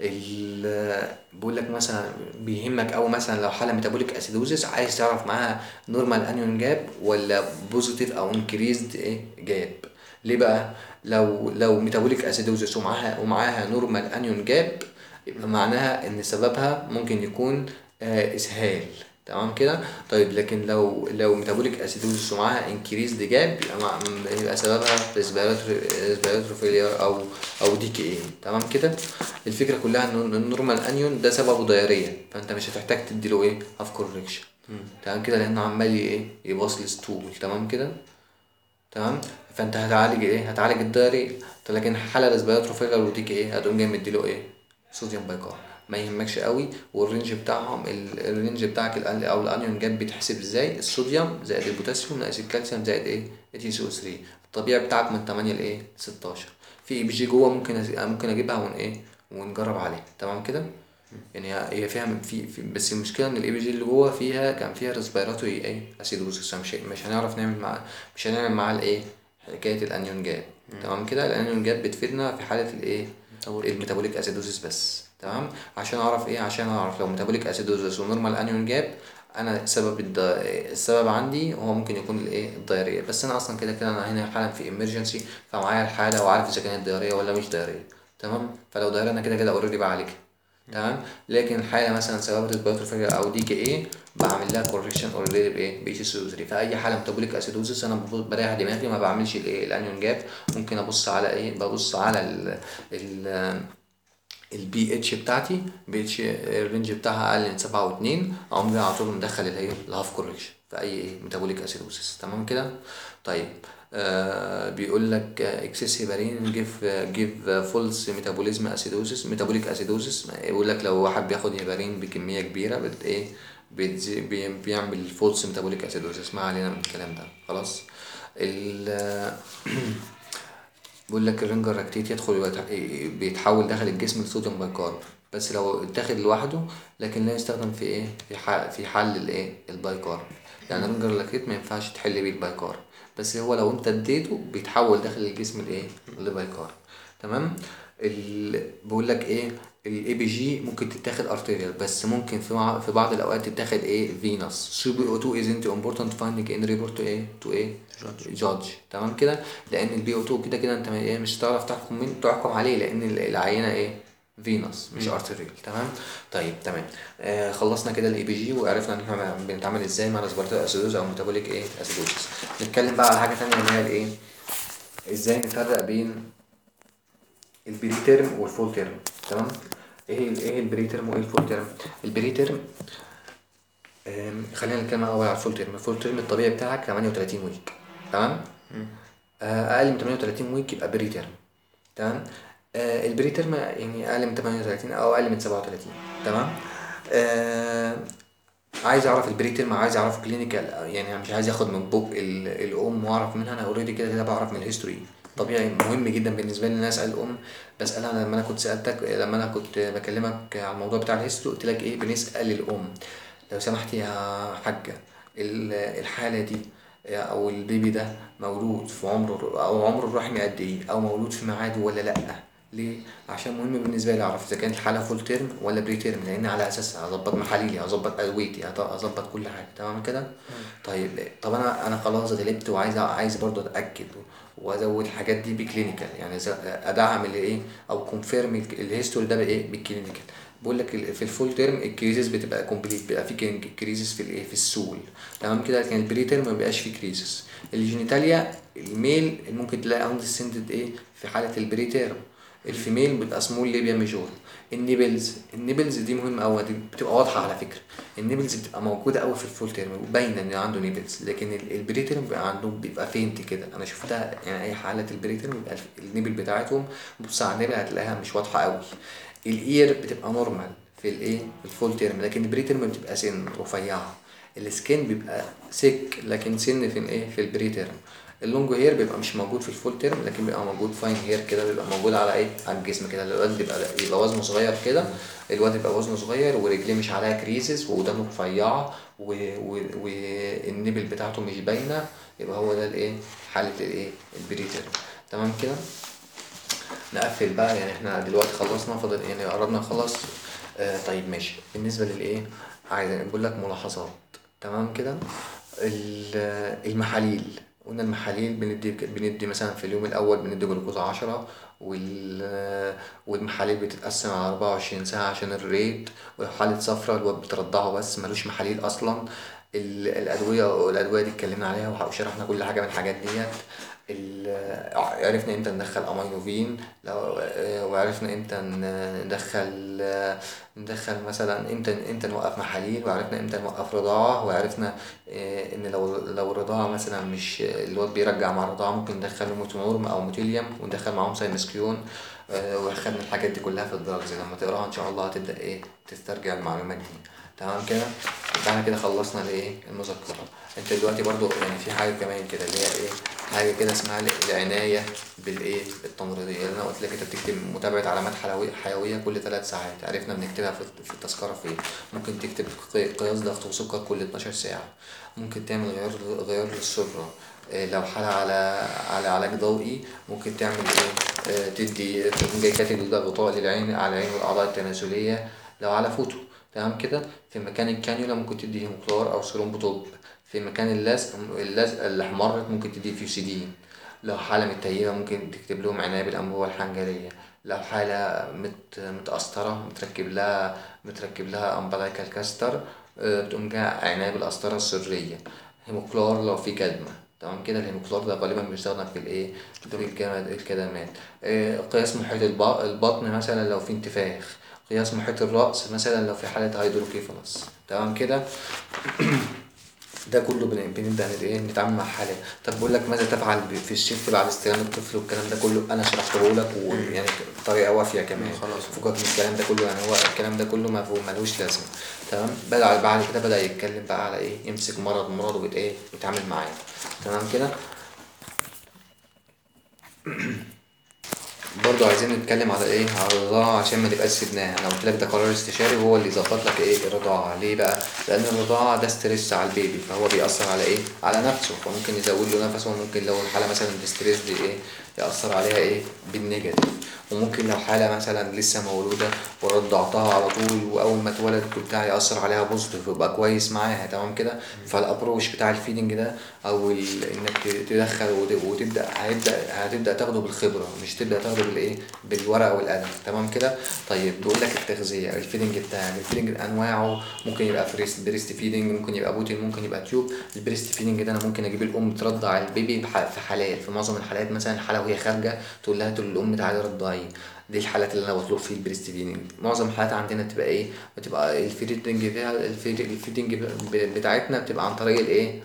ال- بقول لك مثلا بيهمك او مثلا لو حاله ميتابوليك اسيدوزس عايز تعرف معاها نورمال انيون جاب ولا بوزيتيف او انكريزد ايه جاب ليه بقى لو لو ميتابوليك اسيدوزس ومعاها ومعاها نورمال انيون جاب يبقى معناها ان سببها ممكن يكون آه اسهال تمام كده طيب لكن لو لو ميتابوليك اسيدوزس ومعاها انكريز جاب يبقى مع- يبقى سببها ريسبيراتوري فيلير او او دي كي اي تمام كده الفكره كلها ان النورمال انيون ده سببه ضياريه فانت مش هتحتاج تديله ايه هاف كوركشن تمام كده لانه عمال ايه يباص لستول تمام كده تمام فانت هتعالج ايه هتعالج الدايريه لكن حاله ريسبيراتوري وديك ايه هتقوم جاي مديله ايه صوديوم بايكار ما يهمكش قوي والرينج بتاعهم ال- الرينج بتاعك ال- او الانيون جاب بيتحسب ازاي الصوديوم زائد البوتاسيوم ناقص الكالسيوم زائد ايه اتي سي او 3 الطبيعي بتاعك من 8 لايه 16 في اي بي جي جوه ممكن أز- ممكن اجيبها ون ايه ونجرب عليها تمام كده يعني هي هي فيها في, في بس المشكله ان الاي بي جي اللي جوه فيها كان فيها ريسبيراتوري ايه اسيدوزس مش مش هنعرف نعمل مع مش هنعمل معاه الايه حكايه الانيون جاب تمام كده الانيون جاب بتفيدنا في حاله الايه الميتابوليك اسيدوزس بس تمام عشان اعرف ايه عشان اعرف لو ميتابوليك اسيدوزس ونورمال انيون جاب انا سبب الد... السبب عندي هو ممكن يكون الايه الدايريه بس انا اصلا كده كده انا هنا حالا في امرجنسي فمعايا الحاله وعارف اذا كانت دايريه ولا مش دايريه تمام فلو دايريه انا كده كده اوريدي بعالجها تمام لكن الحاله مثلا سبب ريسبيراتوري او دي كي ايه بعمل لها كوركشن اوريدي بايه بي سي 3 فاي حاله ميتابوليك اسيدوزس انا ببص- بريح دماغي ما بعملش الايه الانيون جاب ممكن ابص على ايه ببص على ال ال البي اتش بتاعتي بي اتش الرينج بتاعها اقل من سبعة واتنين اقوم جاي على طول مدخل الايه الهاف كوركشن في اي ايه ميتابوليك اسيدوسيس تمام كده طيب آه بيقول لك اكسس هيبارين جيف جيف فولس ميتابوليزم اسيدوسيس ميتابوليك اسيدوسيس يقول لك لو واحد بياخد هيبارين بكميه كبيره بت ايه بيتزي- بي- بيعمل فولس ميتابوليك اسيدوزيس ما علينا من الكلام ده خلاص ال بيقول لك الرنجر لاكتيت يدخل ويت- بيتحول داخل الجسم لصوديوم بايكارب بس لو اتاخد لوحده لكن لا يستخدم في ايه في ح- في حل الايه البايكارب يعني الرنجر لاكتيت ما ينفعش تحل بيه البايكارب بس هو لو انت اديته بيتحول داخل الجسم لايه لبايكارب تمام ال... بقول لك ايه الاي بي جي ممكن تتاخد ارتيريال بس ممكن في مع... في بعض الاوقات تتاخد ايه فينوس سي بي او 2 از انت امبورتنت فايندينج ان ريبورت ايه تو ايه جادج تمام كده لان البي او 2 كده كده انت ما- ايه مش هتعرف تحكم مين تحكم عليه لان ال- العينه ايه فينوس مش ارتيريال تمام طيب تمام آه خلصنا كده الاي بي جي وعرفنا ان احنا بنتعامل ازاي مع الاسبرتال اسيدوز او ميتابوليك ايه اسيدوزس نتكلم بقى على حاجه ثانيه اللي هي الايه ازاي نفرق بين البري تيرم والفول تيرم تمام ايه ال- ايه البري تيرم وايه الفول تيرم البري تيرم آم، خلينا نتكلم اول على الفول تيرم الفول تيرم الطبيعي بتاعك 38 ويك تمام آه، اقل من 38 ويك يبقى بري تيرم تمام آه البري تيرم يعني اقل من 38 او اقل من 37 تمام آه عايز اعرف البري تيرم عايز اعرف كلينيكال يعني مش عايز اخد من بوك ال- الام واعرف منها انا اوريدي كده كده بعرف من الهيستوري طبيعي مهم جدا بالنسبه لي ان انا اسال الام بسالها لما انا كنت سالتك لما انا كنت بكلمك على الموضوع بتاع الهيستوري قلت لك ايه بنسال الام لو سمحتي يا حاجه ال- الحاله دي او البيبي ده مولود في عمره او عمره الرحمي قد ايه او مولود في ميعاده ولا لا ليه عشان مهم بالنسبه لي اعرف اذا كانت الحاله فول تيرم ولا بري تيرم لان على اساسها هظبط محاليلي هظبط ادويتي هط- هظبط كل حاجه تمام كده طيب طب انا انا خلاص غلبت وعايز عايز برضه اتاكد وازود الحاجات دي بكلينيكال يعني إذا ادعم الايه او كونفيرم الهيستوري ده بايه بالكلينيكال بقول لك ال- في الفول تيرم الكريزس بتبقى كومبليت بيبقى في كريزس في الايه في السول تمام كده لكن البري تيرم ما بيبقاش فيه كريزس الجينيتاليا الميل ممكن تلاقي اندسندد ايه في حاله البري تيرم الفيميل بيبقى سمول ليبيا ميجور النيبلز النيبلز دي مهمه قوي دي بتبقى واضحه على فكره النيبلز بتبقى موجوده قوي في الفول تيرم وباينه ان عنده نيبلز لكن ال- البري تيرم بيبقى عندهم بيبقى فينت كده انا شفتها يعني اي حاله البري تيرم بيبقى الف- النيبل بتاعتهم بص على النيبل هتلاقيها مش واضحه قوي الاير بتبقى نورمال في الايه في الفول تيرم لكن البري تيرم بتبقى سن رفيعه السكين بيبقى سك لكن سن في الايه في البري تيرم اللونج هير بيبقى مش موجود في الفول تيرم لكن بيبقى موجود فاين هير كده بيبقى موجود على ايه على الجسم كده الواد بيبقى يبقى وزنه صغير كده الواد بيبقى وزنه صغير ورجليه مش عليها كريزز ودانه رفيعه و- و- والنبل بتاعته مش باينه يبقى هو ده الايه حاله الايه البري تيرم تمام كده نقفل بقى يعني احنا دلوقتي خلصنا فاضل يعني قربنا نخلص آه طيب ماشي بالنسبة للايه عايز بقول لك ملاحظات تمام كده ال- المحاليل قلنا المحاليل بندي بندي مثلا في اليوم الأول بندي جلوكوز عشرة وال والمحاليل بتتقسم على 24 ساعة عشان الريت وحالة صفرة الواد بترضعه بس ملوش محاليل أصلا ال- الأدوية الأدوية دي اتكلمنا عليها وشرحنا كل حاجة من الحاجات ديت ال- عرفنا امتى ندخل امينوفين لو وعرفنا امتى ن- ندخل ندخل مثلا امتى امتى نوقف محاليل وعرفنا امتى نوقف رضاعة وعرفنا آه، ان لو لو الرضاعة مثلا مش الواد بيرجع مع الرضاعة ممكن ندخله موتونورم او موتيليوم وندخل معاهم سايمسكيون آه، وخدنا الحاجات دي كلها في الدراجز لما تقراها ان شاء الله هتبدأ ايه تسترجع المعلومات دي تمام كده يبقى احنا كده خلصنا الايه المذكرة انت دلوقتي برضو يعني في حاجة كمان كده اللي هي ايه حاجة كده اسمها العناية بالايه التمريضية اللي انا قلت لك انت بتكتب متابعة علامات حيوية حيوية كل ثلاث ساعات عرفنا بنكتبها في في التذكرة فين ممكن تكتب قي- قياس ضغط وسكر كل 12 ساعة ممكن تعمل غيار غيار للسرة إيه، لو حالة على على علاج ضوئي ممكن تعمل ايه آه، تدي تقوم جاي كاتب ده غطاء للعين على العين والاعضاء التناسلية لو على فوتو تمام كده في مكان الكانيولا ممكن تدي هيموكلار او سيروم بوتوب في مكان اللزق اللزقة اللي احمرت ممكن تدي فيوسيدين لو حالة متيبة ممكن تكتب لهم عناية بالأنبوبة الحنجرية لو حالة مت متقسطرة متركب لها متركب لها أمبلايكال كاستر آه، تقوم جاية عناية بالقسطرة السرية هيموكلار لو في كدمة تمام كده الهيموكلار ده غالبا بيستخدم في الايه في الكدمات الكدمات آه، قياس محيط الب- البطن مثلا لو في انتفاخ قياس محيط الرأس مثلا لو في حالة هيدروكيفالس تمام كده ده كله بن- بنبدا نت- ايه نتعامل مع حالات طب بقول لك ماذا تفعل ب- في الشيفت بعد استلام الطفل والكلام ده كله انا شرحته لك ويعني بطريقه وافيه كمان خلاص. فكك من الكلام ده كله يعني هو الكلام ده كله ما ملوش لازمه تمام بدا بعد كده بدا يتكلم بقى على ايه يمسك مرض مرض ويت ايه يتعامل معاه تمام كده برضه عايزين نتكلم على ايه على الرضاعة عشان ما نبقاش سيبناها انا قلت لك ده قرار استشاري وهو اللي يظبط لك ايه الرضاعة ليه بقى لان الرضاعة ده ستريس على البيبي فهو بيأثر على ايه على نفسه فممكن يزود له نفسه وممكن لو الحالة مثلا ستريس دي ايه يأثر عليها ايه بالنيجاتيف وممكن لو حالة مثلا لسه مولودة ورضعتها على طول وأول ما اتولدت وبتاع يأثر عليها بوزيتيف ويبقى كويس معاها تمام كده فالأبروش بتاع الفيدنج ده أو ال- إنك ت- تدخل وت- وتبدأ هيبدأ هتبدأ تاخده بالخبرة مش تبدأ تاخده بالإيه بالورقة والقلم تمام كده طيب بيقول لك التغذية الفيدنج بتاعك الفيدنج أنواعه ممكن يبقى فريست بريست فيدنج ممكن يبقى بوتين ممكن يبقى تيوب البريست فيدنج ده أنا ممكن أجيب الأم ترضع البيبي بح- في حالات في معظم الحالات مثلا حالة وهي خارجة تقول لها تقول للأم تعالي رضعي دي الحالات اللي انا بطلب فيه البريست فيدنج معظم الحالات عندنا بتبقى ايه بتبقى الفيدنج فيها الفيد- الفيدنج ب- بتاعتنا بتبقى عن طريق الايه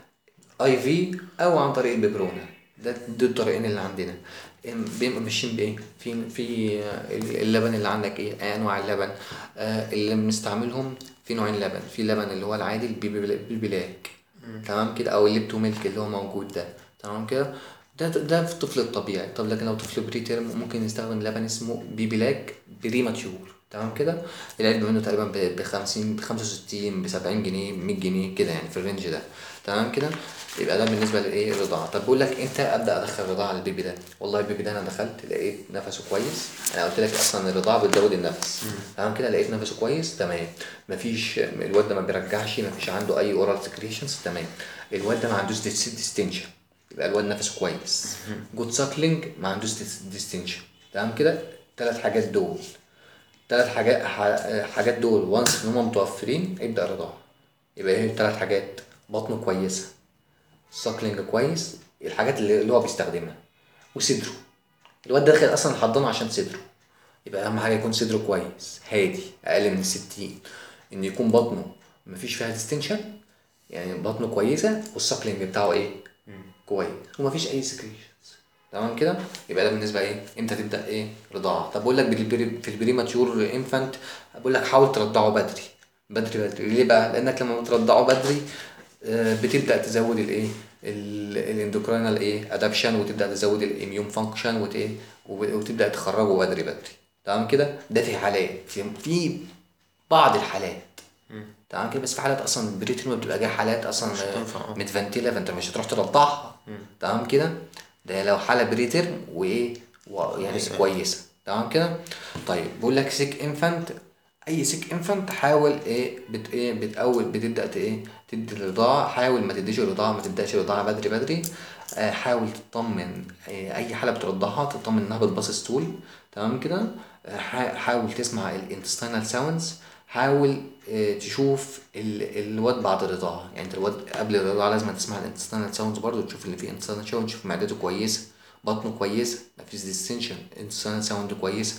اي في او عن طريق الببرونه ده دول الطريقين اللي عندنا إم- بيبقى ماشيين بايه في في آه، اللبن اللي عندك ايه أي انواع اللبن آه اللي بنستعملهم في نوعين لبن في لبن اللي هو العادي البيبي البيبي لاك تمام كده او الليبتو ميلك اللي هو موجود ده تمام كده ده ده في الطفل الطبيعي طب لكن لو طفل بري تيرم ممكن نستخدم لبن اسمه بيبي لاك بري ماتيور تمام كده العلبة منه تقريبا ب 50 ب 65 ب 70 جنيه 100 جنيه كده يعني في الرينج ده تمام كده يبقى ده بالنسبه لايه الرضاعه طب بقول لك انت ابدا ادخل رضاعه للبيبي ده والله البيبي ده انا دخلت لقيت نفسه كويس انا قلت لك اصلا الرضاعه بتزود النفس تمام كده لقيت نفسه كويس تمام مفيش الواد ده ما بيرجعش مفيش عنده اي اورال سكريشنز تمام الواد ده ما عندوش ديستنشن يبقى الواد نفسه كويس جود ساكلينج ما عندوش ديستنشن تمام كده ثلاث حاجات دول ثلاث حاجات ح- حاجات دول وانس ان هم متوفرين ابدا رضاعه يبقى ايه ثلاث حاجات بطنه كويسه ساكلينج كويس الحاجات اللي اللي هو بيستخدمها وصدره الواد ده داخل اصلا الحضانه عشان صدره يبقى اهم حاجه يكون صدره كويس هادي اقل من الستين ان يكون بطنه مفيش فيها ديستنشن يعني بطنه كويسه والساكلينج بتاعه ايه كويس ومفيش اي سكريشنز تمام كده يبقى ده بالنسبه ايه انت تبدا ايه رضاعه طب بقول لك بالبري في البري ماتيور انفانت بقول لك حاول ترضعه بدري بدري بدري ليه بقى لانك لما بترضعه بدري آه، بتبدا تزود الايه الاندوكراينال ايه ادابشن وتبدا تزود الاميون فانكشن وت ايه وب- وتبدا تخرجه بدري بدري تمام كده ده في حالات في في بعض الحالات تمام كده بس في حالات اصلا البريتين بتبقى جايه حالات اصلا مش هتنفع، آه. متفنتله فانت مش هتروح ترضعها تمام كده ده لو حاله بريتر وايه و- يعني كويسة. كويسه تمام كده طيب بيقول لك سيك انفانت اي سيك انفانت حاول ايه بت ايه بتاول بتبدا ت- ايه تدي الرضاعه حاول ما تديش الرضاعه ما تبداش الرضاعه بدري بدري آه حاول تطمن آه اي حاله بترضعها تطمن انها بتباص ستول تمام كده آه حا- حاول تسمع الانتستينال ساوندز حاول آه، تشوف ال- الواد بعد الرضاعة يعني انت الواد قبل الرضاعة لازم تسمع الانتستينال ساوندز برضه تشوف اللي فيه انتستينال ساوند تشوف معدته كويسة بطنه كويسة مفيش ديستنشن انتستينال ساوند كويسة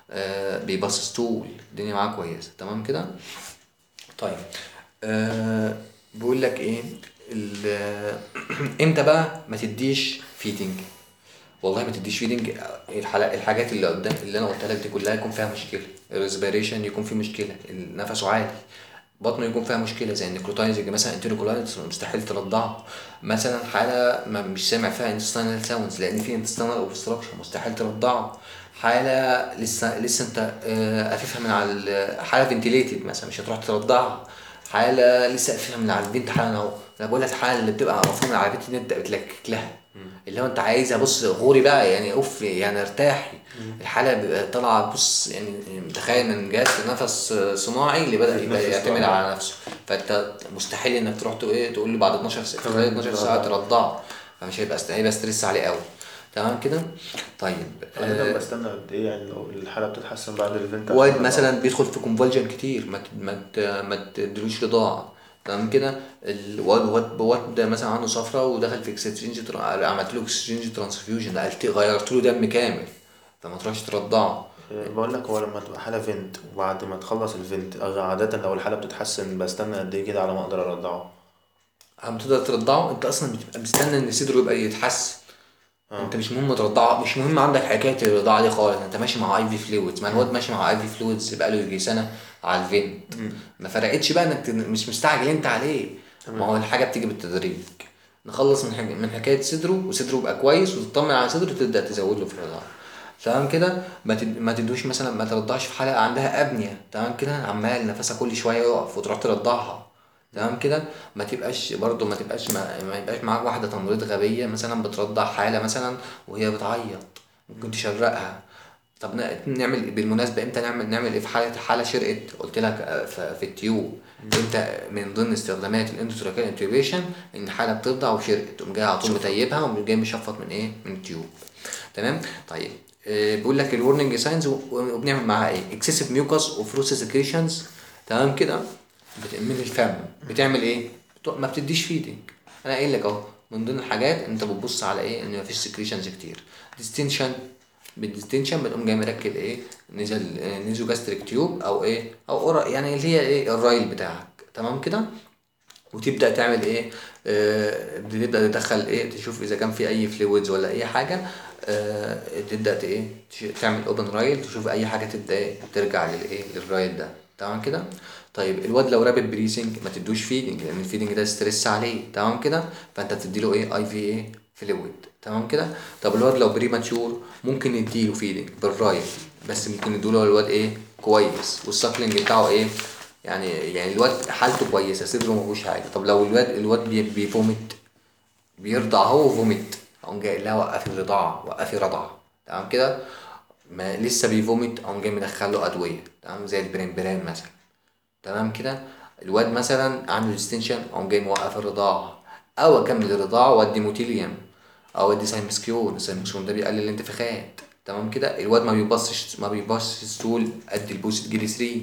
آه بيبص ستول الدنيا معاه كويسة تمام كده طيب آه بقول لك ايه ال- امتى بقى ما تديش فيدنج والله ما تديش فيدنج الحلقة الحاجات اللي قدام اللي انا قلتها لك دي كلها يكون فيها مشكله الريسبيريشن يكون فيه مشكله نفسه عالي بطنه يكون فيها مشكله زي النيكروتايزنج مثلا انتريكولايتس مستحيل ترضعه مثلا حاله ما مش سامع فيها انتستينال ساوندز لان في انتستينال اوبستراكشن مستحيل ترضعه حاله لسه لسه انت آه، قاففها من على ال- حاله فنتيليتد مثلا مش هتروح ترضعها حاله لسه قاففها من على البنت حالا اهو انا بقول لك الحاله اللي بتبقى مفروض من على البنت دي انت بتلكك لها اللي هو انت عايزها بص غوري بقى يعني اوف يعني ارتاحي الحاله بيبقى طالعه بص يعني متخيل من جهاز نفس صناعي اللي بدا يبقى بيتنفس يعتمد لوحده. على نفسه فانت مستحيل انك تروح تقول ايه تقول له بعد 12 ساعه خلال 12 ساعه ترضعه فمش هيبقى هيبقى ستريس عليه قوي تمام كده طيب انا آه، بستنى قد ايه يعني لو الحاله بتتحسن بعد الايفنت واد عشان مثلا بيدخل في كونفولجن كتير ما ت- ما ت- ما تدلوش رضاعه تمام كده الواد واد واد ده مثلا عنده صفرة ودخل في اكسشينج عملت له اكسشينج ترانسفيوجن قلت غيرت له دم كامل فما تروحش ترضعه آه، بقول لك هو لما تبقى حاله فينت وبعد ما تخلص الفينت عاده لو الحاله بتتحسن بستنى قد ايه كده على ما اقدر ارضعه اما تقدر ترضعه انت اصلا بتبقى مستني ان صدره يبقى يتحسن اه. انت مش مهم ترضعه مش مهم عندك حكايه الرضاعه دي خالص انت ماشي مع اي في فلويدز ما الواد ماشي مع اي في فلويدز بقاله يجي سنه على الفينت ما فرقتش بقى انك ت- مش مستعجل انت عليه ما هو الحاجه بتيجي بالتدريج نخلص من حاجة من حكايه صدره وصدره يبقى كويس وتطمن على صدره تبدا تزود له في الرضاعه تمام كده ما تد- ما تدوش مثلا ما ترضعش في حلقه عندها ابنيه تمام كده عمال نفسها كل شويه يقف وتروح ترضعها تمام كده ما تبقاش برضو ما تبقاش ما, ما يبقاش معاك واحده تمريض غبيه مثلا بترضع حاله مثلا وهي بتعيط ممكن تشرقها طب ن- نعمل بالمناسبه امتى نعمل نعمل ايه في حاله حاله شرقت قلت لك آه، ف- في التيوب انت من ضمن استخدامات الاندوتراكال انتوبيشن ان حاله بترضع وشرقت تقوم جاي على طول متيبها ومش جاي مشفط من ايه من التيوب تمام طيب آه، بيقول لك الورنينج ساينز وبنعمل معاها ايه اكسسيف ميوكاس وفروسيس سكريشنز تمام كده بت- من الفم بتعمل ايه بت- ما بتديش فيدنج انا قايل لك اهو من ضمن الحاجات انت بتبص على ايه ان مفيش سكريشنز كتير ديستنشن بالديستنشن بتقوم جاي مركب ايه نزل نيزو جاستريك تيوب او ايه او أورا يعني اللي هي ايه الرايل بتاعك تمام كده وتبدا تعمل ايه آه بتبدا تدخل ايه تشوف اذا كان في اي فلويدز ولا اي حاجه آه تبدا ت- ايه تش- تعمل اوبن رايل تشوف اي حاجه تبدا ايه ترجع للايه للرايل ده تمام كده طيب الواد لو رابط بريسنج ما تدوش فيدنج لان الفيدنج ده ستريس عليه تمام كده فانت بتديله ايه اي في ايه فلويد تمام كده طب الواد لو بريماتشور ممكن نديله فيدنج بالرايل بس ممكن نديله الواد ايه كويس والساكلينج بتاعه ايه يعني يعني الواد حالته كويسه صدره ما فيهوش حاجه طب لو الواد الواد بي- بيفومت بيرضع هو فومت اقوم جاي لا وقفي الرضاعه وقفي رضعه تمام كده ما لسه بيفومت اقوم جاي مدخله ادويه تمام زي البريمبران مثلا تمام كده الواد مثلا عنده ديستنشن اقوم جاي موقف الرضاعه او اكمل الرضاعه وادي موتيليوم او ادي سايمسكيون السايمسكيون ده بيقلل الانتفاخات تمام كده الواد ما بيبصش ما بيبصش السول قد البوست جيلي 3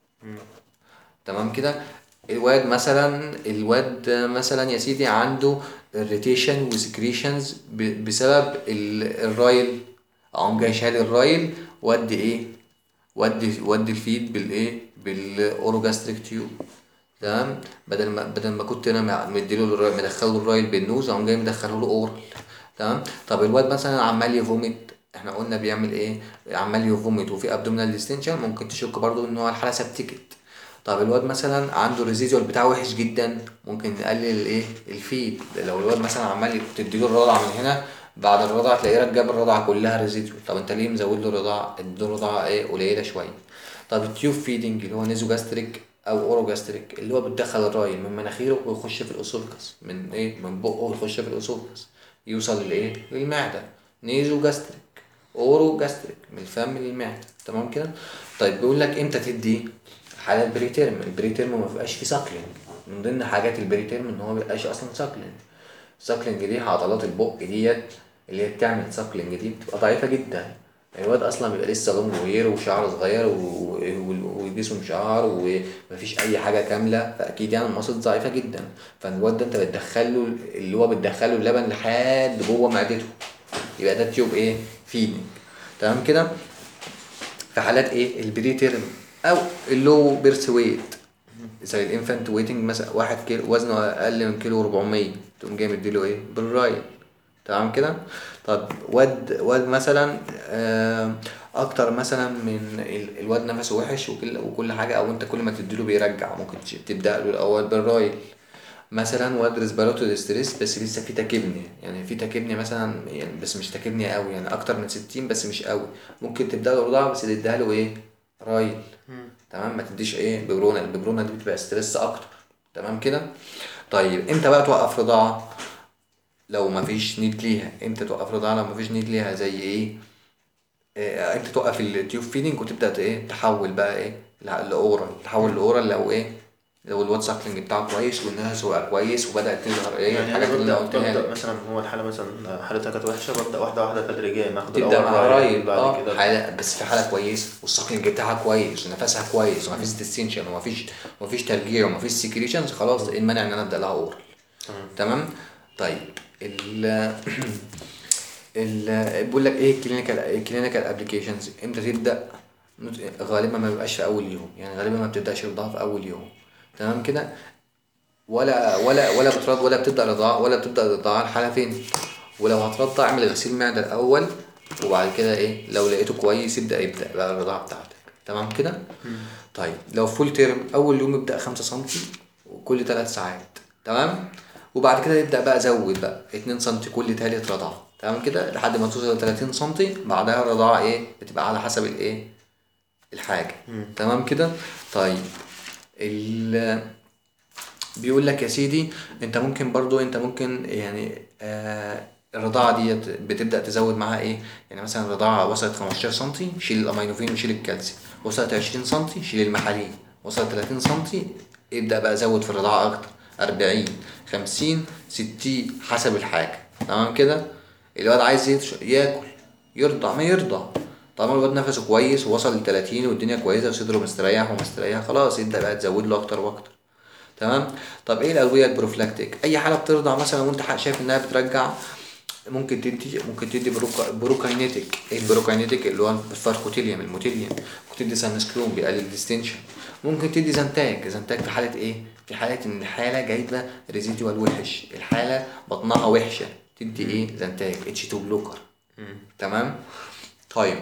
تمام كده الواد مثلا الواد مثلا يا سيدي عنده irritation وسكريشنز بسبب ال- الرايل اقوم جاي شايل الرايل وادي ايه ودي ودي الفيد بالايه بالاوروجاستريك تيوب تمام بدل ما بدل ما كنت انا مع- مديله الرايل مدخله الرايل بالنوز اقوم جاي مدخله له اورال تمام طب الواد مثلا عمال يفومت احنا قلنا بيعمل ايه عمال يفومت وفي ابدومينال ديستنشن ممكن تشك برضو ان هو الحاله سبتكت طب الواد مثلا عنده الريزيدوال بتاعه وحش جدا ممكن نقلل الايه الفيد لو الواد مثلا عمال تديله الرضعه من هنا بعد الرضعه تلاقيه جاب الرضعه كلها ريزيدوال طب انت ليه مزود له الرضاعه اديله رضاعه ايه قليله شويه طب التيوب فيدنج اللي هو نيزو جاستريك او اورو جاستريك اللي هو بتدخل الرايل من مناخيره ويخش في الاسوفكس من ايه من بقه ويخش في الاسوفكس يوصل للايه للمعده نيزو جاستريك اورو جاستريك من الفم للمعده تمام كده طيب بيقول لك امتى تدي حالة البريتيرم البريتيرم ما بيبقاش فيه ساكلينج من ضمن حاجات البريتيرم ان هو ما بيبقاش اصلا ساكلينج ساكلينج دي عضلات البق ديت اللي هي بتعمل ساكلينج دي بتبقى ضعيفه جدا الواد اصلا بيبقى لسه لون غير وشعر صغير و- و- وجسمه شعر ومفيش اي حاجه كامله فاكيد يعني المصل ضعيفه جدا فالواد ده انت بتدخله اللي هو بتدخله اللبن لحد جوه معدته يبقى ده تيوب ايه فيدنج تمام كده في حالات ايه البري تيرم او اللو بيرث ويت زي الانفانت ويتنج مثلا واحد كيلو وزنه اقل من كيلو 400 تقوم جاي مديله ايه بالرايل تمام كده طب واد واد مثلا آه، اكتر مثلا من ال- الواد نفسه وحش وكل وكل حاجه او انت كل ما تديله بيرجع ممكن تش- تبدا له الاول بالرايل مثلا واد ريسبيراتوري ستريس بس لسه في تاكيبنيا يعني في تاكيبنيا مثلا يعني بس مش تاكيبنيا قوي يعني اكتر من 60 بس مش قوي ممكن تبدا له رضاعه بس تديها له ايه رايل تمام ما تديش ايه ببرونه الببرونه دي بتبقى ستريس اكتر تمام كده طيب امتى بقى توقف رضاعه لو ما فيش نيد ليها امتى توقف رضاعه لو ما فيش نيد ليها زي ايه آه، انت توقف التيوب فيدنج وتبدا ت- ايه تحول بقى ايه ل- لاورال تحول لاورال لو ايه لو الواد ساكلينج بتاعه كويس والناس بقى كويس وبدات تظهر ايه يعني الحاجات انا اللي انا ببدا قلتها ببدا لك مثلا هو الحاله مثلا حالتها كانت وحشه ببدا واحده واحده تدريجيا اخد تبدا الاول مع رايل بعد اه كده حالة بس في حاله كويس والساكلينج بتاعها كويس ونفسها كويس ومفيش ديستنشن ومفيش ومفيش ترجيع ومفيش سكريشنز خلاص ايه المانع ان انا ابدا لها اورال تمام تمام طيب ال ال بيقول لك ايه الكلينيكال الكلينيكال ابلكيشنز امتى تبدا غالبا ما بيبقاش في اول يوم يعني غالبا ما بتبداش رضاعه في اول يوم تمام كده ولا ولا ولا بترضع ولا بتبدا رضاعه ولا بتبدا رضاعه الحاله فين ولو هترضع اعمل غسيل معده الاول وبعد كده ايه لو لقيته كويس ابدا ابدا بقى الرضاعه بتاعتك تمام كده طيب لو فول تيرم اول يوم ابدا 5 سم وكل 3 ساعات تمام وبعد كده يبدا بقى زود بقى 2 سم كل تالت رضاعه تمام كده لحد ما توصل ل 30 سم بعدها الرضاعه ايه بتبقى على حسب الايه الحاجه تمام كده طيب ال بيقول لك يا سيدي انت ممكن برضو انت ممكن يعني آه الرضاعة ديت بتبدأ تزود معاها ايه يعني مثلا الرضاعة وصلت 15 سنتي شيل الامينوفين وشيل الكالسيوم وصلت 20 سنتي شيل المحاليل وصلت 30 سنتي ابدأ بقى زود في الرضاعة اكتر 40 50 60 حسب الحاجة تمام كده الواد عايز يتش- ياكل يرضع ما يرضع طالما الواد نفسه كويس ووصل ل 30 والدنيا كويسة وصدره مستريح ومستريح خلاص يبدأ بقى تزود له اكتر واكتر تمام طب ايه الادويه البروفلاكتيك اي حاله بترضع مثلا وانت ح- شايف انها بترجع ممكن تدي ممكن تدي بروكا بروكاينيتيك ايه البروكاينيتيك اللي هو الفاركوتيليوم الموتيليوم ممكن تدي سانسكلون بيقلل الديستنشن ممكن تدي زنتاج زنتاج في حاله ايه في حاله ان الحاله جايبه ريزيدوال وحش الحاله بطنها وحشه تدي ايه زنتاج اتش 2 بلوكر تمام طيب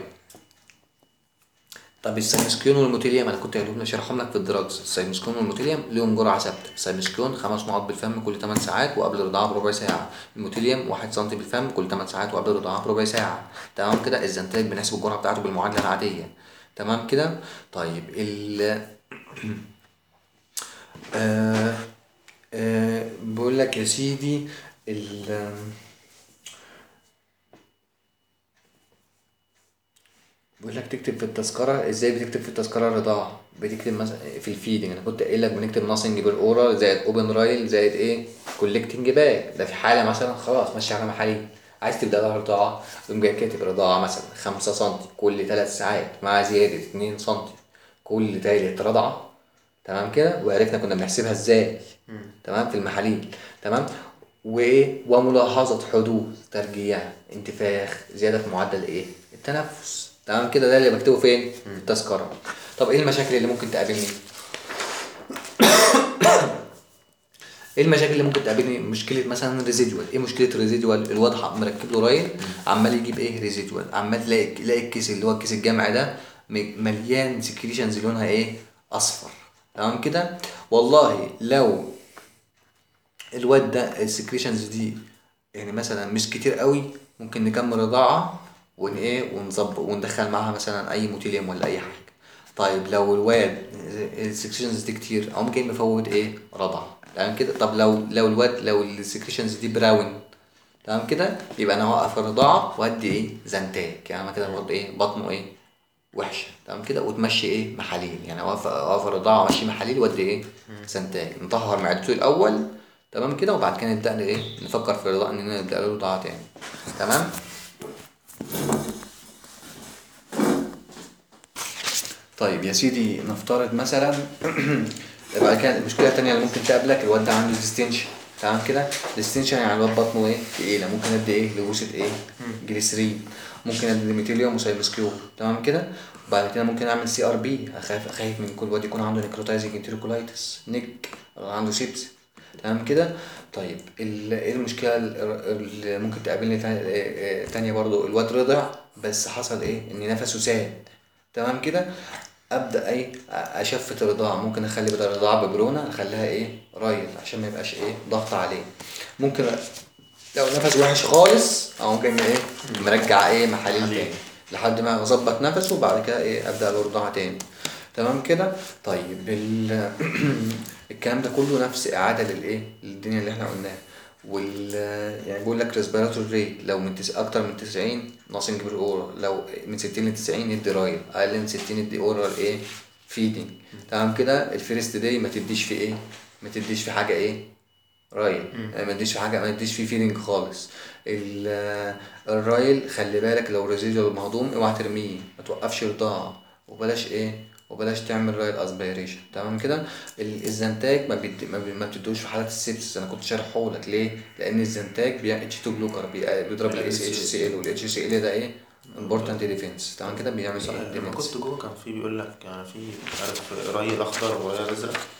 طب السايمسكيون والموتيليوم انا كنت قايلهم شرحهم لك في الدراجز السايمسكيون والموتيليوم ليهم جرعه ثابته السايمسكيون خمس نقط بالفم كل 8 ساعات وقبل الرضاعه بربع ساعه الموتيليوم 1 سم بالفم كل 8 ساعات وقبل الرضاعه بربع ساعه تمام كده الزنتاج بنحسب الجرعه بتاعته بالمعادله العاديه تمام كده طيب ال آه آه بقول لك يا سيدي ال بيقول لك تكتب في التذكرة ازاي بتكتب في التذكرة الرضاعة بتكتب مثلا في الفيدنج انا كنت قايل لك بنكتب ناسنج بالاورال زائد اوبن رايل زائد ايه كولكتنج باك ده في حالة مثلا خلاص ماشي على محاليل عايز تبدأ لها رضاعة تقوم جاي كاتب رضاعة مثلا خمسة سنتي كل ثلاث ساعات مع زيادة اتنين سنتي كل تالت رضعة تمام كده وعرفنا كنا بنحسبها ازاي تمام في المحاليل تمام وايه وملاحظة حدوث ترجيع انتفاخ زيادة في معدل ايه التنفس تمام كده ده اللي بكتبه فين في التذكرة طب ايه المشاكل اللي ممكن تقابلني ايه المشاكل اللي ممكن تقابلني مشكله مثلا ريزيدوال ايه مشكله ريزيدوال الواد ح- مركب له رايل عمال يجيب ايه ريزيدوال عمال تلاقي تلاقي الكيس اللي هو الكيس الجامعي ده م- مليان سكريشنز لونها ايه اصفر تمام كده والله لو الواد ده السكريشنز دي يعني مثلا مش كتير قوي ممكن نكمل رضاعة ون ايه ونظبط وندخل معاها مثلا اي موتيليوم ولا اي حاجة طيب لو الواد السكريشنز دي كتير او ممكن نفوت ايه رضعة تمام كده طب لو لو الواد لو السكريشنز دي براون تمام كده يبقى انا هوقف الرضاعة وادي ايه زنتاج يعني انا كده برضه ايه بطنه ايه وحشه تمام كده وتمشي ايه محاليل يعني اوقف اوقف الرضاعه وامشي محاليل وادي ايه سنتاج نطهر معدته الاول تمام كده وبعد كده نبدا ايه نفكر في الرضاعه اننا نبدا له رضاعه تاني تمام طيب يا سيدي نفترض مثلا بعد كده المشكله التانيه اللي ممكن تقابلك الواد ده عنده ديستنشن تمام كده ديستنشن يعني الواد بطنه ايه تقيله ممكن ادي ايه لبوسه ايه جليسرين ممكن ادي ميتيليوم وسايمسكيول تمام كده بعد كده ممكن اعمل سي ار بي اخاف خايف من كل واد يكون عنده نيكروتايزنج انتريكولايتس نيك أو عنده سيبس تمام كده طيب ال- ايه المشكله ال- اللي ممكن تقابلني تا- آه، آه، تانية برضو الواد رضع بس حصل ايه ان نفسه ساد تمام كده ابدا ايه اشفت الرضاعه ممكن اخلي بدل الرضاعه ببرونه اخليها ايه رايل عشان ما يبقاش ايه ضغط عليه ممكن لو نفس وحش خالص او ممكن ايه مرجع ايه محاليل تاني لحد ما اظبط نفسه وبعد كده ايه ابدا الرضاعه تاني تمام كده طيب ال... الكلام ده كله نفس اعاده للايه للدنيا اللي احنا قلناها وال يعني بيقول لك ريسبيراتور ريت لو من تس... اكتر من 90 ناصنج بالاورال لو من 60 ل 90 ادي رايل اقل من 60 ادي اورال ايه فيدنج تمام كده الفيرست داي ما تديش في ايه ما تديش في حاجه ايه رايل يعني ما تديش في حاجه ما تديش فيه فيلينج خالص ال- الرايل خلي بالك لو ريزيدوال مهضوم اوعى ترميه ما توقفش رضاعه وبلاش ايه وبلاش تعمل رايل اسبيريشن تمام كده ال- الزنتاج ما بيد... ما, بي... ما بتدوش في حالات السيبسس انا كنت شارحه لك ليه لان الزنتاج بي اتش 2 بلوكر بي... بيضرب الاس اتش سي ال والاتش سي ال ده ايه امبورتنت ديفنس تمام كده بيعمل صحيح ايه لما defense. كنت جوه كان في بيقول لك يعني في مش عارف رايل اخضر ورايل ازرق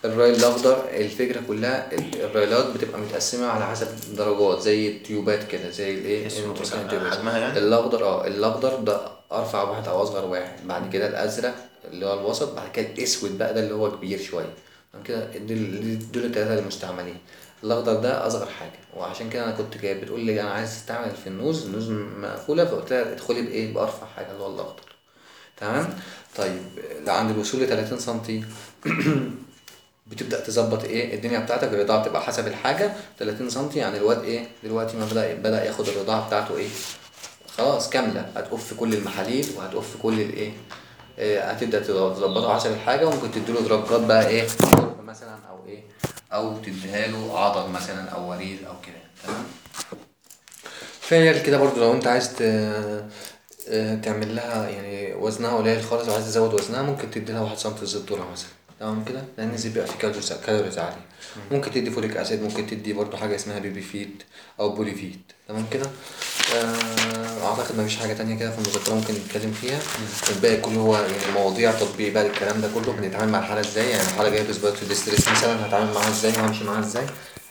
الراي الاخضر الفكره كلها ال- الرايلات بتبقى متقسمه على حسب درجات زي التيوبات كده زي الايه اسمه الموتوسيكلات مثلا التيوبات. حجمها يعني؟ الاخضر اه الاخضر ده ارفع واحد او اصغر واحد بعد كده الازرق اللي هو الوسط بعد كده الاسود بقى ده اللي هو كبير شويه تمام كده دول دول الثلاثه المستعملين الاخضر ده اصغر حاجه وعشان كده انا كنت جاي بتقول لي انا عايز استعمل في النوز النوز مقفوله فقلت لها ادخلي بايه بارفع حاجه اللي هو الاخضر تمام طيب عند الوصول ل 30 سنتي بتبدا تظبط ايه الدنيا بتاعتك الرضاعه بتبقى حسب الحاجه 30 سنتي يعني الواد ايه دلوقتي ما بدا بدا ياخد الرضاعه بتاعته ايه خلاص كامله هتقف كل المحاليل وهتقف كل الايه إيه هتبدا تظبطه حسب الحاجه وممكن تديله درجات بقى ايه شرب مثلا او ايه او تديها له عضل مثلا او وريد او كده تمام فهي كده برضو لو انت عايز ت- آه، تعمل لها يعني وزنها قليل خالص وعايز تزود وزنها ممكن تدي لها واحد سم زيت ذرة مثلا تمام كده لان الزيت بيبقى فيه كالوريز كالوريز عالية ممكن تدي فوليك اسيد ممكن تدي برضو حاجة اسمها بيبي فيد او بولي فيد تمام كده آه، اعتقد مفيش حاجة تانية كده في المذكرة ممكن نتكلم فيها الباقي كله هو يعني مواضيع تطبيق بقى الكلام ده كله بنتعامل مع الحالة ازاي يعني الحالة جاية بسبب ديستريس مثلا هتعامل معاها ازاي وهمشي معاها ازاي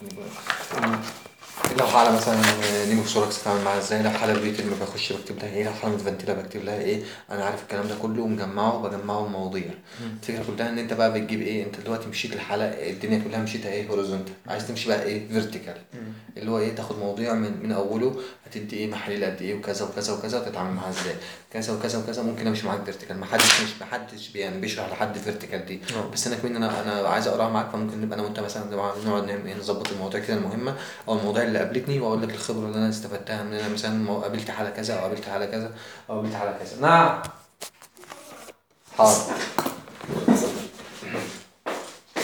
لو حالة مثلا نيمو بسوركس اتعامل معاها ازاي لو حالة بريتل ما بخش بكتب لها ايه لو حالة متفنتلة بكتب لها ايه انا عارف الكلام ده كله ومجمعه وبجمعه المواضيع الفكرة كلها ان انت بقى بتجيب ايه انت دلوقتي مشيت الحالة الدنيا كلها مشيتها ايه هوريزونتال عايز تمشي بقى ايه فيرتيكال اللي هو ايه تاخد مواضيع من من اوله هتدي ايه محاليل قد ايه وكذا وكذا وكذا وتتعامل معاها ازاي كذا وكذا وكذا ممكن امشي معاك فيرتيكال ما حدش مش ما حدش يعني بيشرح لحد فيرتيكال دي آه. بس انا كمان انا انا عايز اقراها معاك فممكن نبقى انا وانت مثلا نقعد نعمل ايه نظبط المواضيع كده المهمه او المواضيع اللي قابلتني واقول لك الخبره اللي انا استفدتها من انا مثلا مو- قابلت حاله كذا او قابلت حاله كذا او قابلت حاله كذا نعم حاضر